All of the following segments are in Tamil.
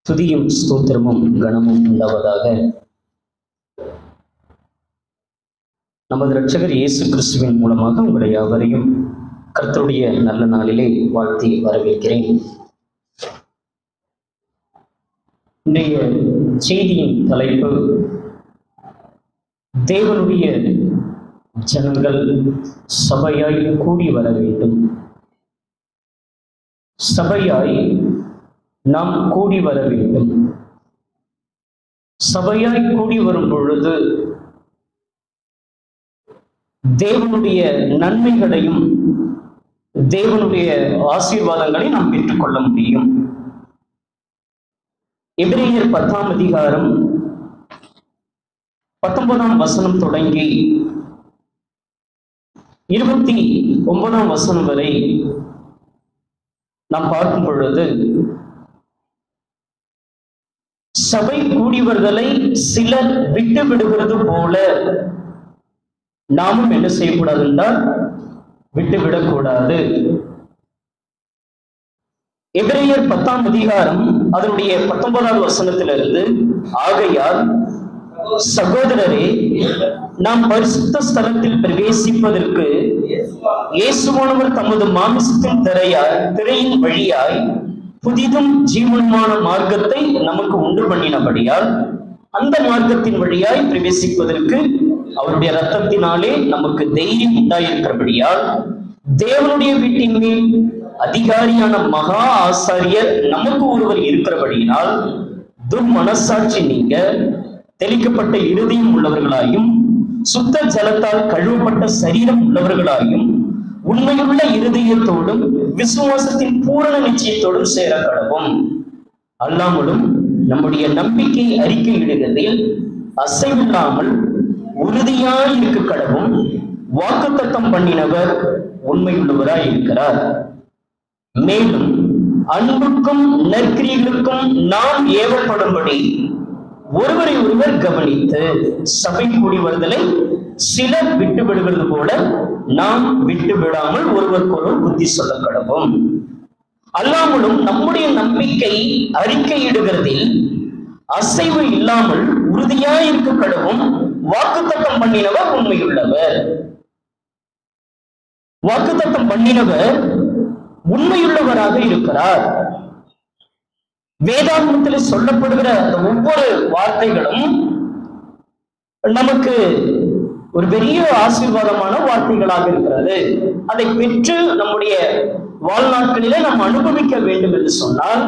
துதியும் ஸ்தோத்திரமும் கனமும் உண்டாவதாக நமது இரட்சகர் இயேசு கிறிஸ்துவின் மூலமாக உங்களை யாவரையும் கர்த்தருடைய நல்ல நாளிலே வாழ்த்தி வரவேற்கிறேன் இன்றைய செய்தியின் தலைப்பு தேவனுடைய ஜனங்கள் சபையாய் கூடி வர வேண்டும் சபையாய் நாம் கூடி வர வேண்டும் சபையாய் கூடி வரும் பொழுது தேவனுடைய நன்மைகளையும் தேவனுடைய ஆசீர்வாதங்களை நாம் பெற்றுக்கொள்ள முடியும் எபிரேயர் பத்தாம் அதிகாரம் பத்தொன்பதாம் வசனம் தொடங்கி இருபத்தி ஒன்பதாம் வசனம் வரை நாம் பார்க்கும் பொழுது சபை கூடியவர்களை சிலர் விட்டு விடுகிறது போல நாமும் என்ன செய்யக்கூடாது என்றால் விட்டு விடக்கூடாது எபிரேயர் பத்தாம் அதிகாரம் அதனுடைய பத்தொன்பதாவது வசனத்திலிருந்து ஆகையால் சகோதரரே நாம் பரிசுத்த ஸ்தலத்தில் பிரவேசிப்பதற்கு இயேசுவானவர் தமது மாமிசத்தின் திரையாய் திரையின் வழியாய் புதிதும் ஜீவனமான மார்க்கத்தை நமக்கு உண்டு பண்ணினபடியால் அந்த மார்க்கத்தின் வழியாய் பிரவேசிப்பதற்கு அவருடைய ரத்தத்தினாலே நமக்கு தைரியம் உண்டாயிருக்கிறபடியால் தேவனுடைய வீட்டின் மேல் அதிகாரியான மகா ஆசாரியர் நமக்கு ஒருவர் இருக்கிறபடியினால் துர்மனசாட்சி நீங்க தெளிக்கப்பட்ட இருதயம் உள்ளவர்களாயும் சுத்த ஜலத்தால் கழுவப்பட்ட சரீரம் உள்ளவர்களாயும் உண்மையுள்ள இருதயத்தோடும் விசுவாசத்தின் பூரண நிச்சயத்தோடும் சேர கடவும் அல்லாமலும் நம்முடைய நம்பிக்கை அறிக்கையிடுகிறதில் அசைவில்லாமல் உறுதியாய் இருக்க கடவும் வாக்குத்தத்தம் பண்ணினவர் உண்மையுள்ளவராய் இருக்கிறார் மேலும் அன்புக்கும் நற்கிரிகளுக்கும் நாம் ஏவப்படும்படி ஒருவரை ஒருவர் கவனித்து சபை கூடி வருதலை சிலர் விட்டு விடுவது போல நாம் விட்டு விடாமல் ஒருவருக்கொருவர் புத்தி சொல்ல கடவும் அல்லாமலும் நம்முடைய நம்பிக்கை அறிக்கையிடுகிறதில் அசைவு இல்லாமல் உறுதியாய் இருக்க கடவும் வாக்குத்தத்தம் பண்ணினவர் உண்மையுள்ளவர் வாக்குத்தத்தம் பண்ணினவர் உண்மையுள்ளவராக இருக்கிறார் வேதாந்தத்தில் சொல்லப்படுகிற அந்த ஒவ்வொரு வார்த்தைகளும் நமக்கு ஒரு பெரிய ஆசீர்வாதமான வார்த்தைகளாக இருக்கிறது அதை பெற்று நம்முடைய வாழ்நாட்களிலே நாம் அனுபவிக்க வேண்டும் என்று சொன்னால்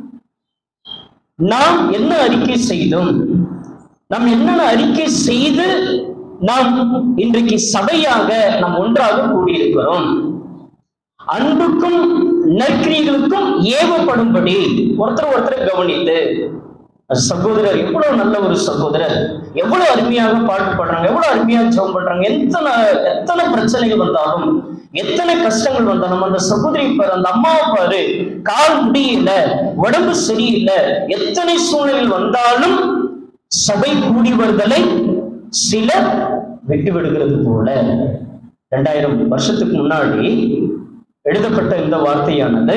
நாம் என்ன அறிக்கை செய்தோம் நாம் என்னென்ன அறிக்கை செய்து நாம் இன்றைக்கு சபையாக நாம் ஒன்றாக கூடியிருக்கிறோம் அன்புக்கும் நற்கிரிகளுக்கும் ஏவப்படும்படி ஒருத்தர் ஒருத்தரை கவனித்து சகோதரர் எவ்வளவு நல்ல ஒரு சகோதரர் எவ்வளவு அருமையாக பாட்டு பாடுறாங்க எவ்வளவு அருமையாக ஜெபம் பண்றாங்க எத்தனை எத்தனை பிரச்சனைகள் வந்தாலும் எத்தனை கஷ்டங்கள் வந்தாலும் அந்த சகோதரி பாரு அந்த அம்மாவை பாரு கால் முடியல உடம்பு சரியில்லை எத்தனை சூழ்நிலைகள் வந்தாலும் சபை கூடி வருதலை சிலர் விட்டு விடுகிறது போல ரெண்டாயிரம் வருஷத்துக்கு முன்னாடி எழுதப்பட்ட இந்த வார்த்தையானது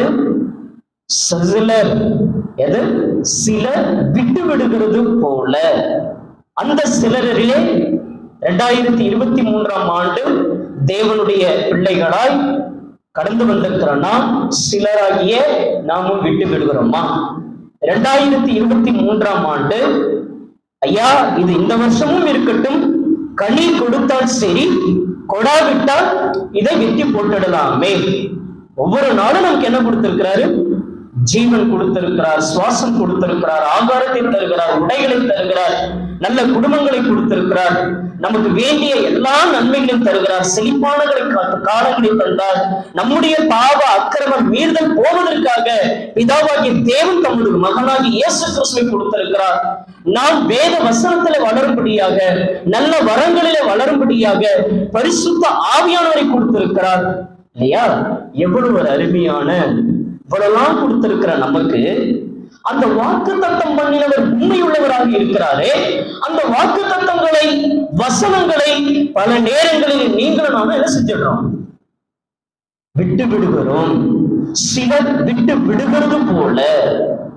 சிலர் எது சிலர் விட்டு விடுகிறது போல அந்த சிலரிலே இரண்டாயிரத்தி இருபத்தி மூன்றாம் ஆண்டு தேவனுடைய பிள்ளைகளாய் கடந்து வந்திருக்கிற நாம் சிலராகிய நாமும் விட்டு விடுகிறோமா இரண்டாயிரத்தி இருபத்தி மூன்றாம் ஆண்டு ஐயா இது இந்த வருஷமும் இருக்கட்டும் கனி கொடுத்தால் சரி கொடாவிட்டால் இதை வெட்டி போட்டுடலாமே ஒவ்வொரு நாளும் நமக்கு என்ன கொடுத்திருக்கிறாரு ஜீவன் கொடுத்திருக்கிறார் சுவாசம் கொடுத்திருக்கிறார் ஆகாரத்தை தருகிறார் உடைகளை தருகிறார் நல்ல குடும்பங்களை கொடுத்திருக்கிறார் நமக்கு வேண்டிய எல்லா நன்மைகளையும் தருகிறார் செழிப்பானங்களை காத்து காலங்களை தந்தார் நம்முடைய பாவ அக்கிரம மீறுதல் போவதற்காக பிதாவாகிய தேவன் தம்முடைய மகனாகி இயேசு கிறிஸ்துவை கொடுத்திருக்கிறார் நாம் வேத வசனத்திலே வளரும்படியாக நல்ல வரங்களிலே வளரும்படியாக பரிசுத்த ஆவியானவரை கொடுத்திருக்கிறார் இல்லையா எவ்வளவு ஒரு அருமையான இவ்வளவுலாம் கொடுத்திருக்கிற நமக்கு அந்த வாக்கு தத்தம் பண்ணினவர் உண்மையுள்ளவராக இருக்கிறாரே அந்த வாக்கு தத்தங்களை வசனங்களை பல நேரங்களில் நீங்களும் நாம என்ன செஞ்சிடறோம் விட்டு விடுகிறோம் சிலர் விட்டு விடுகிறது போல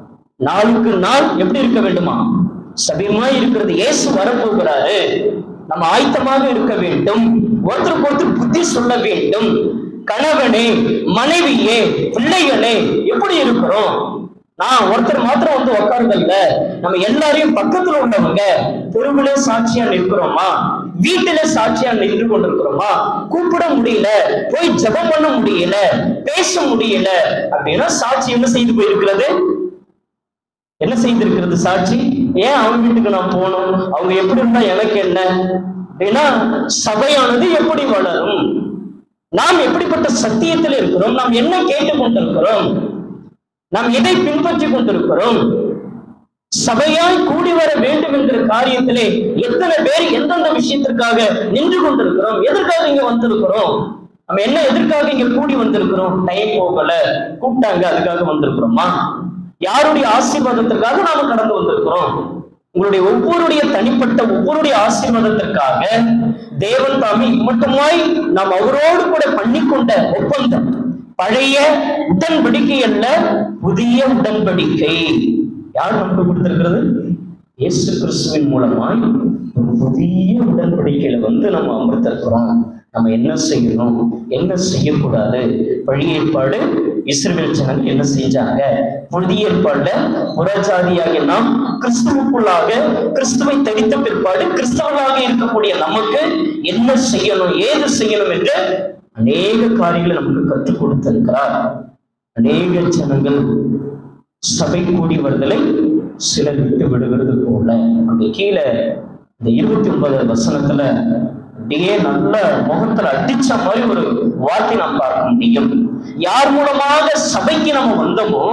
நாளுக்கு நாள் எப்படி இருக்க வேண்டுமா சபியமாய் இருக்கிறது இயேசு வரப்போகிறாரு நம்ம ஆயத்தமாக இருக்க வேண்டும் ஒருத்தருக்கு ஒருத்தர் புத்தி சொல்ல வேண்டும் கணவனே மனைவியே பிள்ளைகளே எப்படி இருக்கிறோம் நான் ஒருத்தர் மாத்திரம் வந்து உட்காருதல்ல நம்ம எல்லாரையும் பக்கத்துல உள்ளவங்க தெருவிலே சாட்சியா நிற்கிறோமா வீட்டுல சாட்சியா நின்று கொண்டிருக்கிறோமா கூப்பிட முடியல போய் ஜெபம் பண்ண முடியல பேச முடியல அப்படின்னா சாட்சி என்ன செய்து போயிருக்கிறது என்ன செய்திருக்கிறது சாட்சி ஏன் அவங்க வீட்டுக்கு நான் போகணும் அவங்க எப்படி இருந்தா எனக்கு என்ன அப்படின்னா சபையானது எப்படி வளரும் நாம் எப்படிப்பட்ட சத்தியத்தில் இருக்கிறோம் நாம் என்ன கேட்டுக் கொண்டிருக்கிறோம் நாம் எதை பின்பற்றி கொண்டிருக்கிறோம் சபையாய் கூடி வர வேண்டும் என்கிற காரியத்திலே எத்தனை பேர் எந்தெந்த விஷயத்திற்காக நின்று கொண்டிருக்கிறோம் எதற்காக இங்க வந்திருக்கிறோம் நம்ம என்ன எதற்காக இங்க கூடி வந்திருக்கிறோம் டைம் போகல கூப்பிட்டாங்க அதுக்காக வந்திருக்கிறோமா யாருடைய ஆசீர்வாதத்திற்காக நாம கடந்து வந்திருக்கிறோம் உங்களுடைய ஒவ்வொருடைய தனிப்பட்ட ஒவ்வொருடைய ஆசீர்வாதத்திற்காக தேவன் தாமே இம்மட்டுமாய் நாம் அவரோடு கூட பண்ணிக்கொண்ட ஒப்பந்தம் பழைய உடன்படிக்கை அல்ல புதிய உடன்படிக்கை யார் நமக்கு கொடுத்திருக்கிறது இயேசு கிறிஸ்துவின் மூலமாய் ஒரு புதிய உடன்படிக்கையில வந்து நம்ம அமர்த்திருக்கிறோம் நம்ம என்ன செய்யணும் என்ன செய்யக்கூடாது பழைய ஏற்பாடு இஸ்ரவேல் ஜனங்கள் என்ன செஞ்சாங்க புதிய ஏற்பாடுல புறஜாதியாகிய நாம் கிறிஸ்துவுக்குள்ளாக கிறிஸ்துவை தடித்த பிற்பாடு கிறிஸ்தவர்களாக இருக்கக்கூடிய நமக்கு என்ன செய்யணும் ஏது செய்யணும் என்று அநேக காரியங்களை நமக்கு கற்றுக் கொடுத்திருக்கிறார் அநேக ஜனங்கள் சபை கூடி வருதலை சிலர் விட்டு விடுகிறது போல அங்க கீழே இந்த இருபத்தி ஒன்பது வசனத்துல அப்படியே நல்ல முகத்துல அடிச்ச மாதிரி ஒரு வார்த்தை நாம் பார்க்க முடியும் யார் மூலமாக சபைக்கு நம்ம வந்தோமோ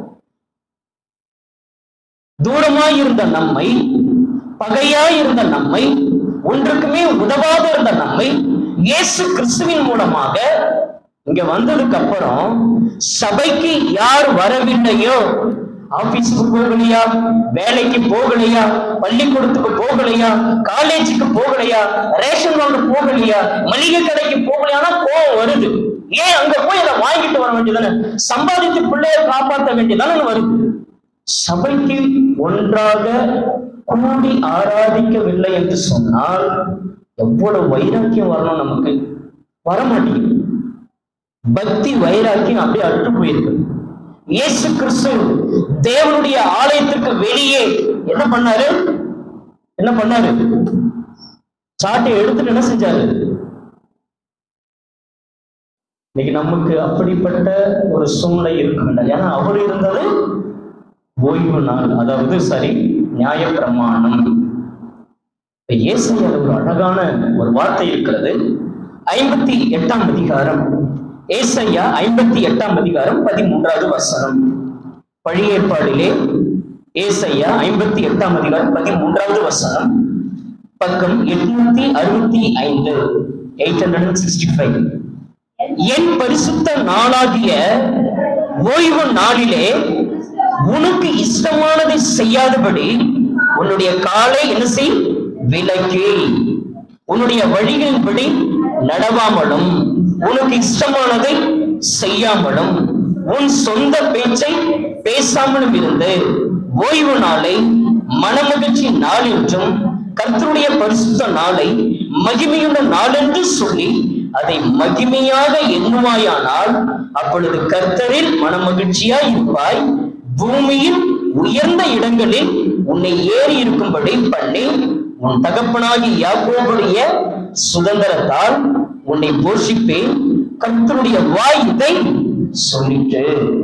தூரமாய் இருந்த நம்மை பகையாய் இருந்த நம்மை ஒன்றுக்குமே உதவாத இருந்த நம்மை இயேசு கிறிஸ்துவின் மூலமாக இங்க வந்ததுக்கு அப்புறம் சபைக்கு யார் வரவில்லையோ ஆபீஸுக்கு போகலையா வேலைக்கு போகலையா பள்ளிக்கூடத்துக்கு போகலையா காலேஜுக்கு போகலையா ரேஷன் வாங்க போகலையா மளிகை கடைக்கு போகலையானா கோவம் வருது ஏன் அங்க போய் அதை வாங்கிட்டு வர வேண்டியதானே சம்பாதித்து பிள்ளைய காப்பாற்ற வேண்டியதானே வருது சபைக்கு ஒன்றாக கூடி ஆராதிக்கவில்லை என்று சொன்னால் எவ்வளவு வைராக்கியம் வரணும் நமக்கு வரமாட்டேங்குது பக்தி வைராக்கியம் அப்படியே அற்று போயிருக்கு இயேசு கிறிஸ்து தேவனுடைய ஆலயத்திற்கு வெளியே என்ன பண்ணாரு என்ன பண்ணாரு சாட்டை எடுத்துட்டு என்ன செஞ்சாரு இன்னைக்கு நமக்கு அப்படிப்பட்ட ஒரு சூழ்நிலை இருக்க வேண்டாம் ஏன்னா அவர் இருந்தது ஓய்வு நாள் அதாவது சரி நியாயப்பிரமாணம் இப்ப ஏசாயால ஒரு அழகான ஒரு வார்த்தை இருக்கிறது ஐம்பத்தி எட்டாம் அதிகாரம் ஏசையா ஐம்பத்தி எட்டாம் அதிகாரம் பதிமூன்றாவது வசனம் பழைய ஏற்பாடிலே ஏசையா ஐம்பத்தி எட்டாம் அதிகாரம் பதிமூன்றாவது வசனம் பக்கம் எட்நூத்தி அறுபத்தி ஐந்து எயிட் ஹண்ட்ரட் சிக்ஸ்டி ஃபைவ் என் பரிசுத்த நாளாகிய ஓய்வு நாளிலே உனக்கு இஷ்டமானதை செய்யாதபடி உன்னுடைய காலை என்ன செய் விலக்கி உன்னுடைய வழிகளின்படி நடவாமலும் உனக்கு இஷ்டமானதை செய்யாமலும் உன் சொந்த பேச்சை பேசாமலும் இருந்து ஓய்வு நாளை மனமகிழ்ச்சி நாள் என்றும் கர்த்தருடைய பரிசுத்த நாளை மகிமையுள்ள நாள் என்று சொல்லி அதை மகிமையாக எண்ணுவாயானால் அப்பொழுது கர்த்தரில் மனமகிழ்ச்சியாய் இருப்பாய் பூமியில் உயர்ந்த இடங்களில் உன்னை ஏறி இருக்கும்படி பண்ணி உன் தகப்பனாகி யாக்கோபுடைய சுதந்திரத்தால் உன்னை போஷிப்பேன் கர்த்தருடைய வாய் இதை சொல்லிட்டு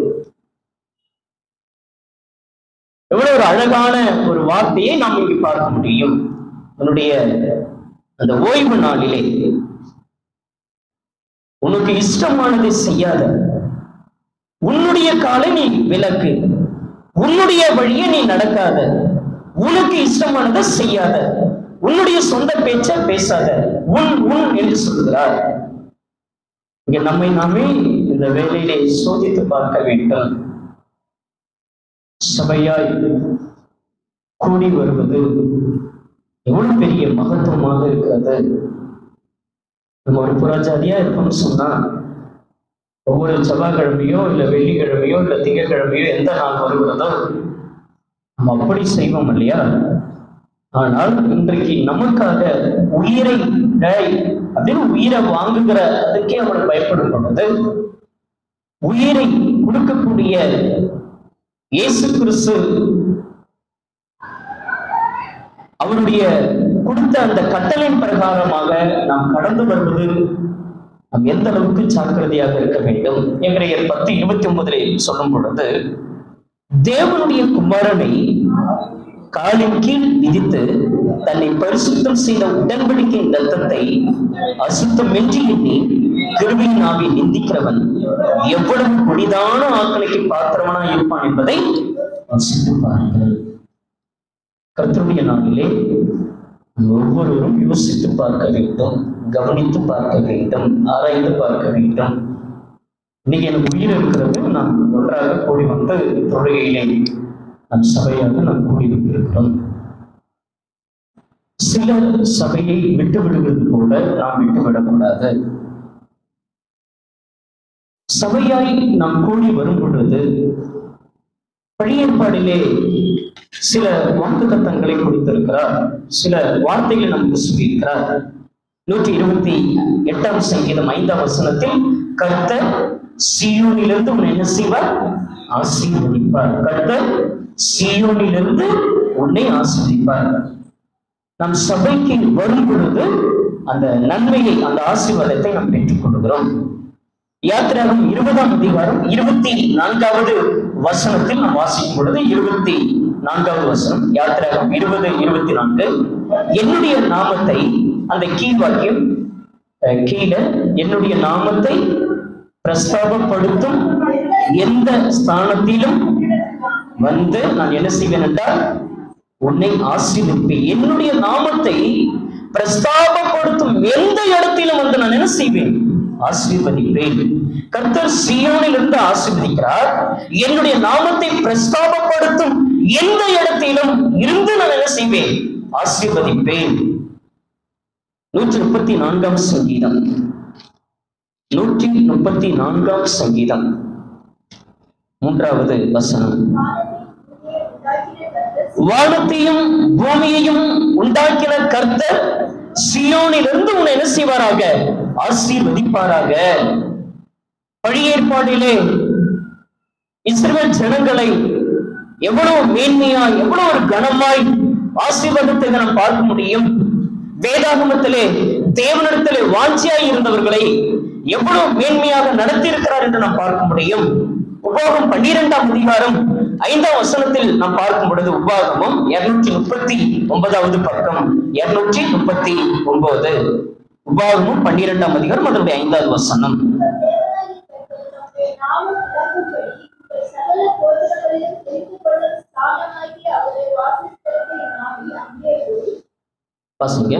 எவ்வளவு ஒரு அழகான ஒரு வார்த்தையை நாம் இங்கு பார்க்க முடியும் உன்னுடைய அந்த ஓய்வு நாளிலே உனக்கு இஷ்டமானதை செய்யாத உன்னுடைய காலை நீ விலக்கு உன்னுடைய வழியை நீ நடக்காத உனக்கு இஷ்டமானதை செய்யாத உன்னுடைய சொந்த பேச்ச பேசாத உன் உன் என்று சொல்கிறார் இங்க நம்மை நாமே இந்த வேலையிலே சோதித்து பார்க்க வேண்டும் சபையாய் கூடி வருவது எவ்வளவு பெரிய மகத்துவமாக இருக்கிறது நம்ம ஒரு புறஜாதியா இருக்கோம்னு சொன்னா ஒவ்வொரு செவ்வாய்க்கிழமையோ இல்ல வெள்ளிக்கிழமையோ இல்ல திங்கட்கிழமையோ எந்த நாள் வருகிறதோ நம்ம அப்படி செய்வோம் இல்லையா ஆனால் இன்றைக்கு நமக்காக உயிரை டேய் அப்படின்னு உயிரை வாங்குகிற அதுக்கே அவனை பயப்படும் பொழுது உயிரை கொடுக்கக்கூடிய இயேசு கிறிஸ்து அவருடைய கொடுத்த அந்த கட்டளையின் பிரகாரமாக நாம் கடந்து வருவது நாம் எந்த அளவுக்கு ஜாக்கிரதையாக இருக்க வேண்டும் எபிரேயர் பத்து இருபத்தி ஒன்பதிலே சொல்லும் பொழுது தேவனுடைய குமாரனை காலின் கீழ் விதித்து தன்னை பரிசுத்தம் செய்த உடன்படிக்கையின் ரத்தத்தை அசுத்தமின்றி எண்ணி கிருபியின் ஆவி நிந்திக்கிறவன் எவ்வளவு புனிதான ஆக்கலைக்கு பாத்திரவனா இருப்பான் என்பதை யோசித்து பாருங்கள் கர்த்தருடைய நாளிலே நாம் ஒவ்வொருவரும் யோசித்து பார்க்க வேண்டும் கவனித்து பார்க்க வேண்டும் ஆராய்ந்து பார்க்க வேண்டும் இன்னைக்கு எனக்கு உயிர் இருக்கிறது நாம் ஒன்றாக கூடி வந்து தொழுகையிலே நம் சபையாக நாம் கூடி வைத்திருக்கிறோம் சிலர் சபையை விட்டு விடுவது போல நாம் விட்டு விடக்கூடாது சபையாய் நாம் கூடி வரும் பொழுது பழையற்பாடிலே சில வாக்குத்தத்தங்களை கொடுத்திருக்கிறார் சில வார்த்தைகளை நமக்கு சொல்லியிருக்கிறார் நூற்றி இருபத்தி எட்டாம் சங்கீதம் ஐந்தாம் வசனத்தில் கர்த்தர் சியோனிலிருந்து உன்னை என்ன செய்வார் ஆசீர்வதிப்பார் கர்த்தர் சியோனிலிருந்து உன்னை ஆசீர்வதிப்பார் நம் சபைக்கு வரும் பொழுது அந்த நன்மையை அந்த ஆசீர்வாதத்தை நாம் பெற்றுக் கொள்கிறோம் யாத்திராகம் இருபதாம் அதிகாரம் இருபத்தி நான்காவது வசனத்தில் நாம் வாசிக்கும் பொழுது இருபத்தி நான்காவது வசனம் யாத்திராகம் இருபது இருபத்தி நான்கு என்னுடைய நாமத்தை அந்த கீழ் வாக்கியம் அஹ், கீழே என்னுடைய நாமத்தை பிரஸ்தாபப்படுத்தும் எந்த ஸ்தானத்திலும் வந்து நான் என்ன செய்வேன் என்றால் உன்னை ஆசீர்வதிப்பேன் என்னுடைய நாமத்தை பிரஸ்தாபப்படுத்தும் எந்த இடத்திலும் வந்து நான் என்ன செய்வேன் ஆசீர்வதிப்பேன் கர்த்தர் சியோனில் இருந்து ஆசீர்வதிக்கிறார் என்னுடைய நாமத்தை பிரஸ்தாபப்படுத்தும் எந்த இடத்திலும் இருந்து நான் என்ன செய்வேன் ஆசீர்வதிப்பேன் நூற்றி முப்பத்தி நான்காம் சங்கீதம் நூற்றி முப்பத்தி நான்காம் சங்கீதம் மூன்றாவது வசனம் வானத்தையும் பூமியையும் உண்டாக்கின கர்த்தர் சியோனிலிருந்து உன்னை என்ன செய்வாராக ஆசீர்வதிப்பாராக பழைய ஏற்பாடிலே இஸ்ரவேல் ஜனங்களை எவ்வளவு மேன்மையாய் எவ்வளவு ஒரு கனமாய் ஆசீர்வாதத்தை நாம் பார்க்க முடியும் வேதாகமத்திலே தேவனிடத்திலே வாஞ்சியாய் இருந்தவர்களை எவ்வளவு மேன்மையாக நடத்தியிருக்கிறார் என்று நாம் பார்க்க முடியும் உபாகம் பன்னிரெண்டாம் அதிகாரம் ஐந்தாம் வசனத்தில் நாம் பார்க்கும் பொழுது உபாகமும் இருநூற்றி முப்பத்தி ஒன்பதாவது பக்கம் இருநூற்றி முப்பத்தி ஒன்பது உபாகமும் பன்னிரெண்டாம் அதிகாரம் அதனுடைய ஐந்தாவது வசனம் வாசிங்க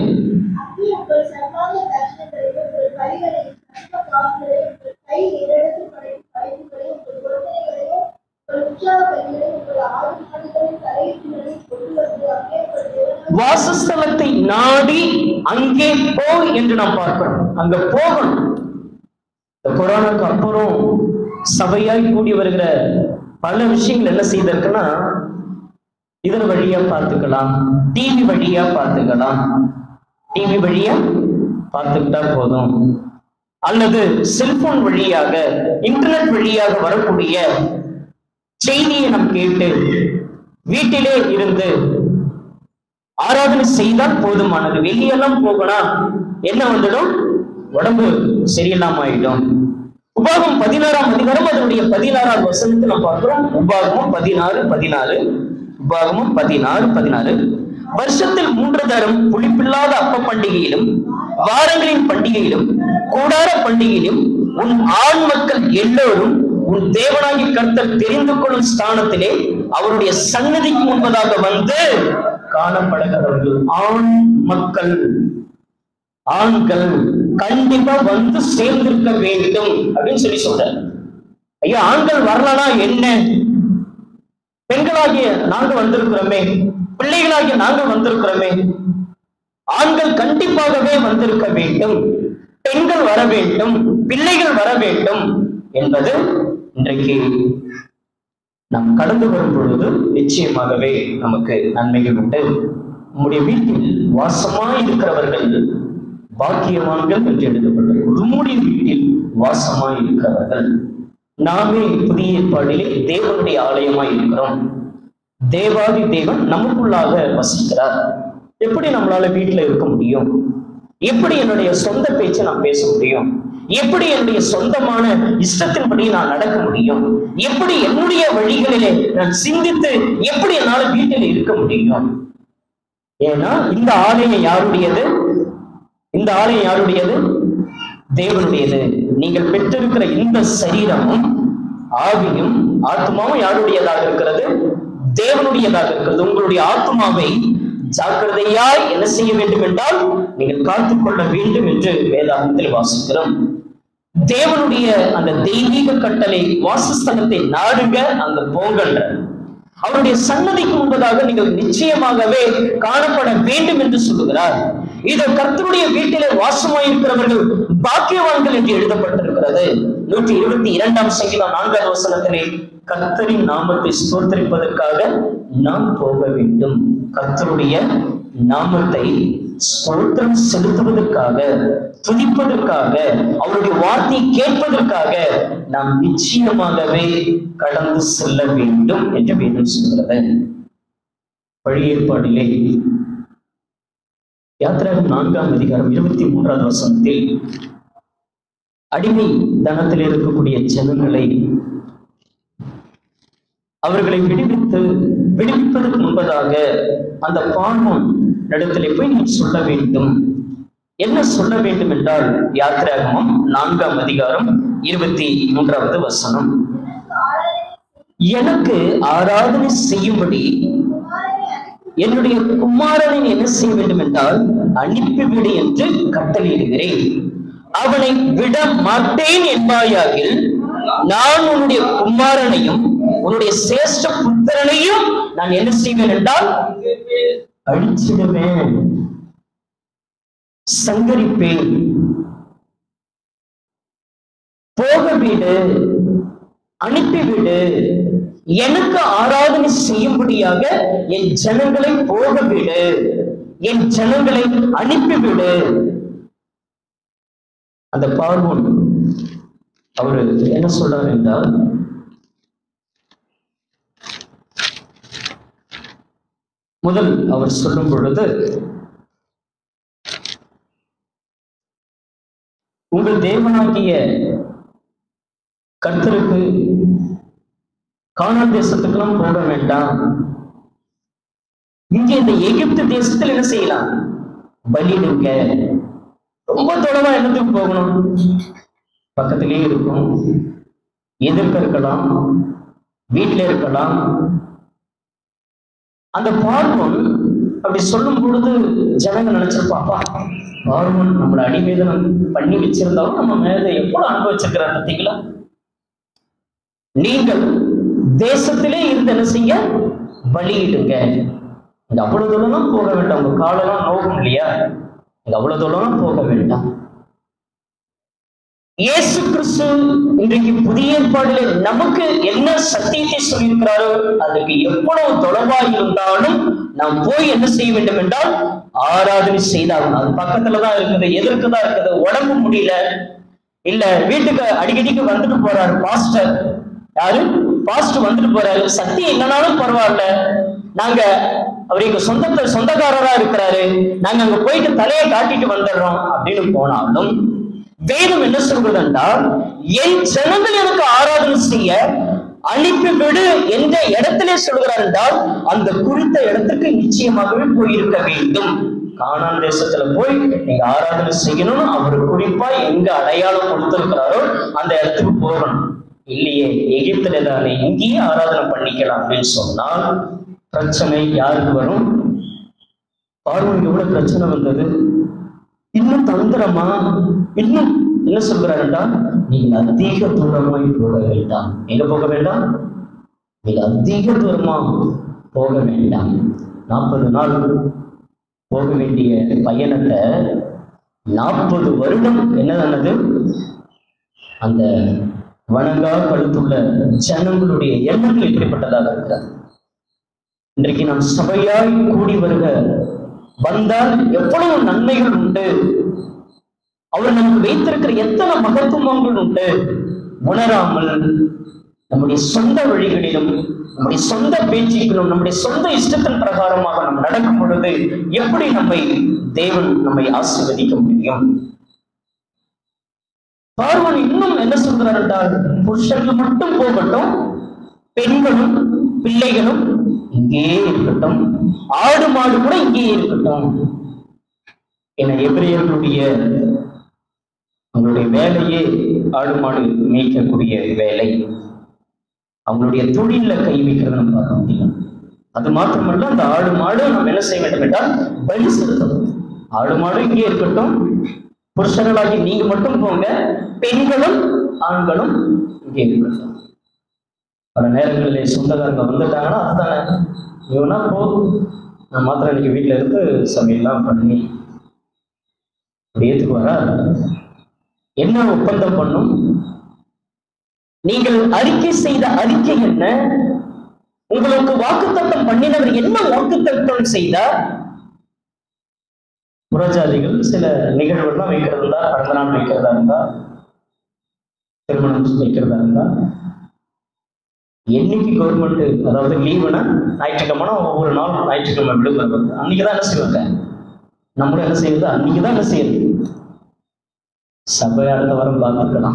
வாசஸ்தலத்தை நாடி அங்கே போ என்று நாம் பார்க்கிறோம் அங்க போகணும் இந்த கொரோனாக்கு அப்புறம் சபையாய் கூடி வருகிற பல விஷயங்கள் என்ன செய்திருக்குன்னா இதன் வழியா பார்த்துக்கலாம் டிவி வழியா பார்த்துக்கலாம் டிவி வழியா பார்த்துக்கிட்டா போதும் அல்லது செல்போன் வழியாக இன்டர்நெட் வழியாக வரக்கூடிய செய்தியை நாம் கேட்டு வீட்டிலே இருந்து ஆராதனை செய்தால் போதுமானது வெளியெல்லாம் போகனா என்ன வந்துடும் உடம்பு சரியில்லாம ஆயிடும் உபாகம் பதினாறாம் அதிகாரம் அதனுடைய பதினாறாம் வசனத்தை நாம் பார்க்கிறோம் உபாகமும் பதினாறு பதினாறு உபாகமும் பதினாறு பதினாறு வருஷத்தில் மூன்று தரம் புளிப்பில்லாத அப்ப பண்டிகையிலும் வாரங்களின் பண்டிகையிலும் கூடார பண்டிகையிலும் உன் ஆண் மக்கள் எல்லோரும் உன் தேவனாகி கர்த்தர் தெரிந்து கொள்ளும் ஸ்தானத்திலே அவருடைய சன்னதிக்கு முன்பதாக வந்து காணப்படுகிறவர்கள் ஆண் மக்கள் ஆண்கள் கண்டிப்பா வந்து சேர்ந்திருக்க வேண்டும் அப்படின்னு சொல்லி சொல்றார் ஐயா ஆண்கள் வரலனா என்ன பெண்களாகிய நாங்கள் வந்திருக்கிறோமே பிள்ளைகளாகிய நாங்கள் வந்திருக்கிறோமே ஆண்கள் கண்டிப்பாகவே வந்திருக்க வேண்டும் பெண்கள் வர வேண்டும் பிள்ளைகள் வர வேண்டும் என்பது இன்றைக்கு நாம் கடந்து வரும் பொழுது நிச்சயமாகவே நமக்கு நன்மைகள் உண்டு நம்முடைய வீட்டில் வாசமாய் இருக்கிறவர்கள் பாக்கியவான்கள் என்று எழுதப்பட்டிருக்கும் நம்முடைய வீட்டில் வாசமாய் இருக்கிறவர்கள் நாமே புதிய ஏற்பாடிலே தேவனுடைய ஆலயமாய் இருக்கிறோம் தேவாதி தேவன் நமக்குள்ளாக வசிக்கிறார் எப்படி நம்மளால வீட்டுல இருக்க முடியும் எப்படி என்னுடைய சொந்த பேச்சை நான் பேச முடியும் எப்படி என்னுடைய சொந்தமான இஷ்டத்தின்படி நான் நடக்க முடியும் எப்படி என்னுடைய வழிகளிலே நான் சிந்தித்து எப்படி என்னால வீட்டில் இருக்க முடியும் ஏன்னா இந்த ஆலயம் யாருடையது இந்த ஆலயம் யாருடையது தேவனுடையது நீங்கள் பெற்றிருக்கிற இந்த சரீரமும் ஆவியும் ஆத்மாவும் யாருடையதாக இருக்கிறது தேவனுடையதாக இருக்கிறது உங்களுடைய ஆத்மாவை ஜாக்கிரதையாய் என்ன செய்ய வேண்டும் என்றால் நீங்கள் காத்துக்கொள்ள வேண்டும் என்று வேதாந்தத்தில் வாசிக்கிறோம் தேவனுடைய அந்த தெய்வீக கட்டளை வாசஸ்தலத்தை நாடுங்க அங்க போங்கன்ற அவருடைய சன்னதிக்கு முன்பதாக நீங்கள் நிச்சயமாகவே காணப்பட வேண்டும் என்று சொல்லுகிறார் இது கர்த்தருடைய வீட்டிலே வாசமாயிருக்கிறவர்கள் பாக்கியவான்கள் என்று எழுதப்பட்டிருக்கிறது நூற்றி இருபத்தி இரண்டாம் சங்கீதம் நான்காவது வசனத்திலே கர்த்தரின் நாமத்தை ஸ்தோத்தரிப்பதற்காக நாம் போக வேண்டும் கர்த்தருடைய நாமத்தை ஸ்தோத்திரம் செலுத்துவதற்காக துதிப்பதற்காக அவருடைய வார்த்தையை கேட்பதற்காக நாம் நிச்சயமாகவே கடந்து செல்ல வேண்டும் என்று வேதம் சொல்கிறது பழைய ஏற்பாடிலே யாத்திராகம் நான்காம் அதிகாரம் இருபத்தி மூன்றாவது வசனத்தில் அடிமை தனத்தில் இருக்கக்கூடிய ஜனங்களை அவர்களை விடுவித்து விடுவிப்பதற்கு முன்பதாக அந்த பார்மோன் இடத்திலே போய் நீ சொல்ல வேண்டும் என்ன சொல்ல வேண்டும் என்றால் யாத்திராகமம் நான்காம் அதிகாரம் இருபத்தி மூன்றாவது வசனம் எனக்கு ஆராதனை செய்யும்படி என்னுடைய குமாரனை என்ன செய்ய வேண்டும் என்றால் அனுப்பிவிடு என்று கட்டளையிடுகிறேன் அவனை விட மாட்டேன் என்பாயாகில் நான் உன்னுடைய குமாரனையும் உன்னுடைய சேஷ்ட புத்திரனையும் நான் என்ன செய்வேன் என்றால் அழிச்சிடுவேன் சங்கரிப்பேன் போக வீடு அனுப்பிவிடு எனக்கு ஆராதனை செய்யும்படியாக என் ஜனங்களை போக விடு என் ஜனங்களை அனுப்பிவிடு அந்த பார்வோன் அவரு என்ன சொல்றாரு என்றால் முதல் அவர் சொல்லும் பொழுது உங்கள் தேவனாகிய கர்த்தருக்கு கானான் தேசத்துக்கெல்லாம் போக வேண்டாம் இங்க இந்த எகிப்து தேசத்துல என்ன செய்யலாம் பலிடுங்க ரொம்ப தொலைவா என்னத்துக்கு போகணும் பக்கத்திலேயே இருக்கும் எதிர்க்க இருக்கலாம் வீட்டுல இருக்கலாம் அந்த பார்வன் அப்படி சொல்லும் பொழுது ஜனங்க நினைச்சிருப்பாப்பா பார்வன் நம்மளை அடிமேதனம் பண்ணி வச்சிருந்தாலும் நம்ம மேல எவ்வளவு அனுபவிச்சிருக்கிறார் பார்த்தீங்களா நீங்கள் தேசத்திலே இருந்து என்ன செய்ய பலியிடுங்க இங்க அவ்வளவு தூரம் போக வேண்டாம் உங்க காலெல்லாம் நோகும் இல்லையா இங்க அவ்வளவு தூரம் போக வேண்டாம் இயேசு கிறிஸ்து இன்றைக்கு புதிய ஏற்பாடிலே நமக்கு என்ன சத்தியத்தை சொல்லியிருக்கிறாரோ அதுக்கு எவ்வளவு தொலைவாய் இருந்தாலும் நாம் போய் என்ன செய்ய வேண்டும் என்றால் ஆராதனை செய்தாகணும் அது பக்கத்துல தான் இருக்குது எதிர்க்கு தான் இருக்குது உடம்பு முடியல இல்ல வீட்டுக்கு அடிக்கடிக்கு வந்துட்டு போறாரு பாஸ்டர் யாரு பாஸ்டர் வந்துட்டு போறாரு சத்தியம் இல்லைனாலும் பரவாயில்ல நாங்க அவர் எங்க சொந்தத்தை சொந்தக்காரரா இருக்கிறாரு நாங்க அங்க போயிட்டு தலையை காட்டிட்டு வந்துடுறோம் அப்படின்னு போனாலும் வேதம் என்ன சொல்கிறது என்றால் என் ஜனங்கள் எனக்கு ஆராதனை செய்ய அனுப்பிவிடு என்ற இடத்திலே சொல்கிறார் என்றால் அந்த குறித்த இடத்துக்கு நிச்சயமாகவே போயிருக்க வேண்டும் கானான் தேசத்துல போய் நீங்க ஆராதனை செய்யணும்னு அவர் குறிப்பா எங்க அடையாளம் கொடுத்திருக்கிறாரோ அந்த இடத்துக்கு போகணும் இல்லையே எகிப்துல தானே இங்கேயே ஆராதனை பண்ணிக்கலாம் அப்படின்னு சொன்னால் பிரச்சனை யாருக்கு வரும் பார்வனுக்கு எவ்வளவு பிரச்சனை வந்தது இன்னும் தந்திரமா இன்னும் என்ன சொல்கிறாருண்டா நீங்கள் அதிக தூரமாய் போக வேண்டாம் எங்க போக வேண்டாம் நீங்கள் அதிக தூரமா போக வேண்டாம் நாற்பது நாள் போக வேண்டிய பயணத்தை நாற்பது வருடம் என்ன ஆனது அந்த வணங்கா கழுத்துள்ள ஜனங்களுடைய எண்ணங்கள் இப்படிப்பட்டதாக இருக்கிறது இன்றைக்கு நாம் சபையாய் கூடி வருக வந்தால் எவ்வளவு நன்மைகள் உண்டு அவர் நமக்கு வைத்திருக்கிற எத்தனை மகத்துவங்கள் உண்டு உணராமல் நம்முடைய சொந்த வழிகளிலும் நம்முடைய சொந்த பேச்சுக்களும் நம்முடைய சொந்த இஷ்டத்தின் பிரகாரமாக நாம் நடக்கும் பொழுது எப்படி நம்மை தேவன் நம்மை ஆசீர்வதிக்க முடியும் பார்வன் இன்னும் என்ன சொல்கிறார் என்றால் புருஷர்கள் மட்டும் போகட்டும் பெண்களும் பிள்ளைகளும் இங்கே இருக்கட்டும் ஆடு மாடு கூட இங்கே இருக்கட்டும் என எபிரேயர்களுடைய அவங்களுடைய வேலையே ஆடு மாடு மேய்க்கக்கூடிய வேலை அவங்களுடைய தொழில கை வைக்கிறத நம்ம பார்க்க முடியும் அது மாத்திரமல்ல அந்த ஆடு மாடு நம்ம என்ன செய்ய வேண்டும் என்றால் பலி செலுத்தணும் ஆடு மாடு இங்கே இருக்கட்டும் புருஷர்களாகி நீங்க மட்டும் போங்க பெண்களும் ஆண்களும் இங்கே இருக்கட்டும் பல நேரங்களில் சொந்தக்காரங்க வந்துட்டாங்கன்னா அதுதானே இவனா போதும் நான் மாத்திரம் இன்னைக்கு வீட்டில் இருந்து சமையல்லாம் பண்ணி அப்படி ஏத்துக்குவாரா என்ன ஒப்பந்தம் பண்ணும் நீங்கள் அறிக்கை செய்த அறிக்கை என்ன உங்களுக்கு வாக்குத்தத்தம் பண்ணினவர் என்ன வாக்குத்தத்தம் செய்தார் புறஜாதிகள் சில நிகழ்வுகள்லாம் வைக்கிறதா இருந்தா பிறந்த நாள் வைக்கிறதா இருந்தா திருமணம் வைக்கிறதா இருந்தா என்னைக்கு கவர்மெண்ட் அதாவது லீவுனா ஞாயிற்றுக்கிழமை ஒவ்வொரு நாள் ஞாயிற்றுக்கிழமை விடுமுறை வருது அன்னைக்கு தான் என்ன செய்வாங்க நம்மளும் என்ன செய்யுது அன்னைக்கு தான் என்ன செய்யுது சபை அடுத்த வாரம் பார்த்துக்கலாம்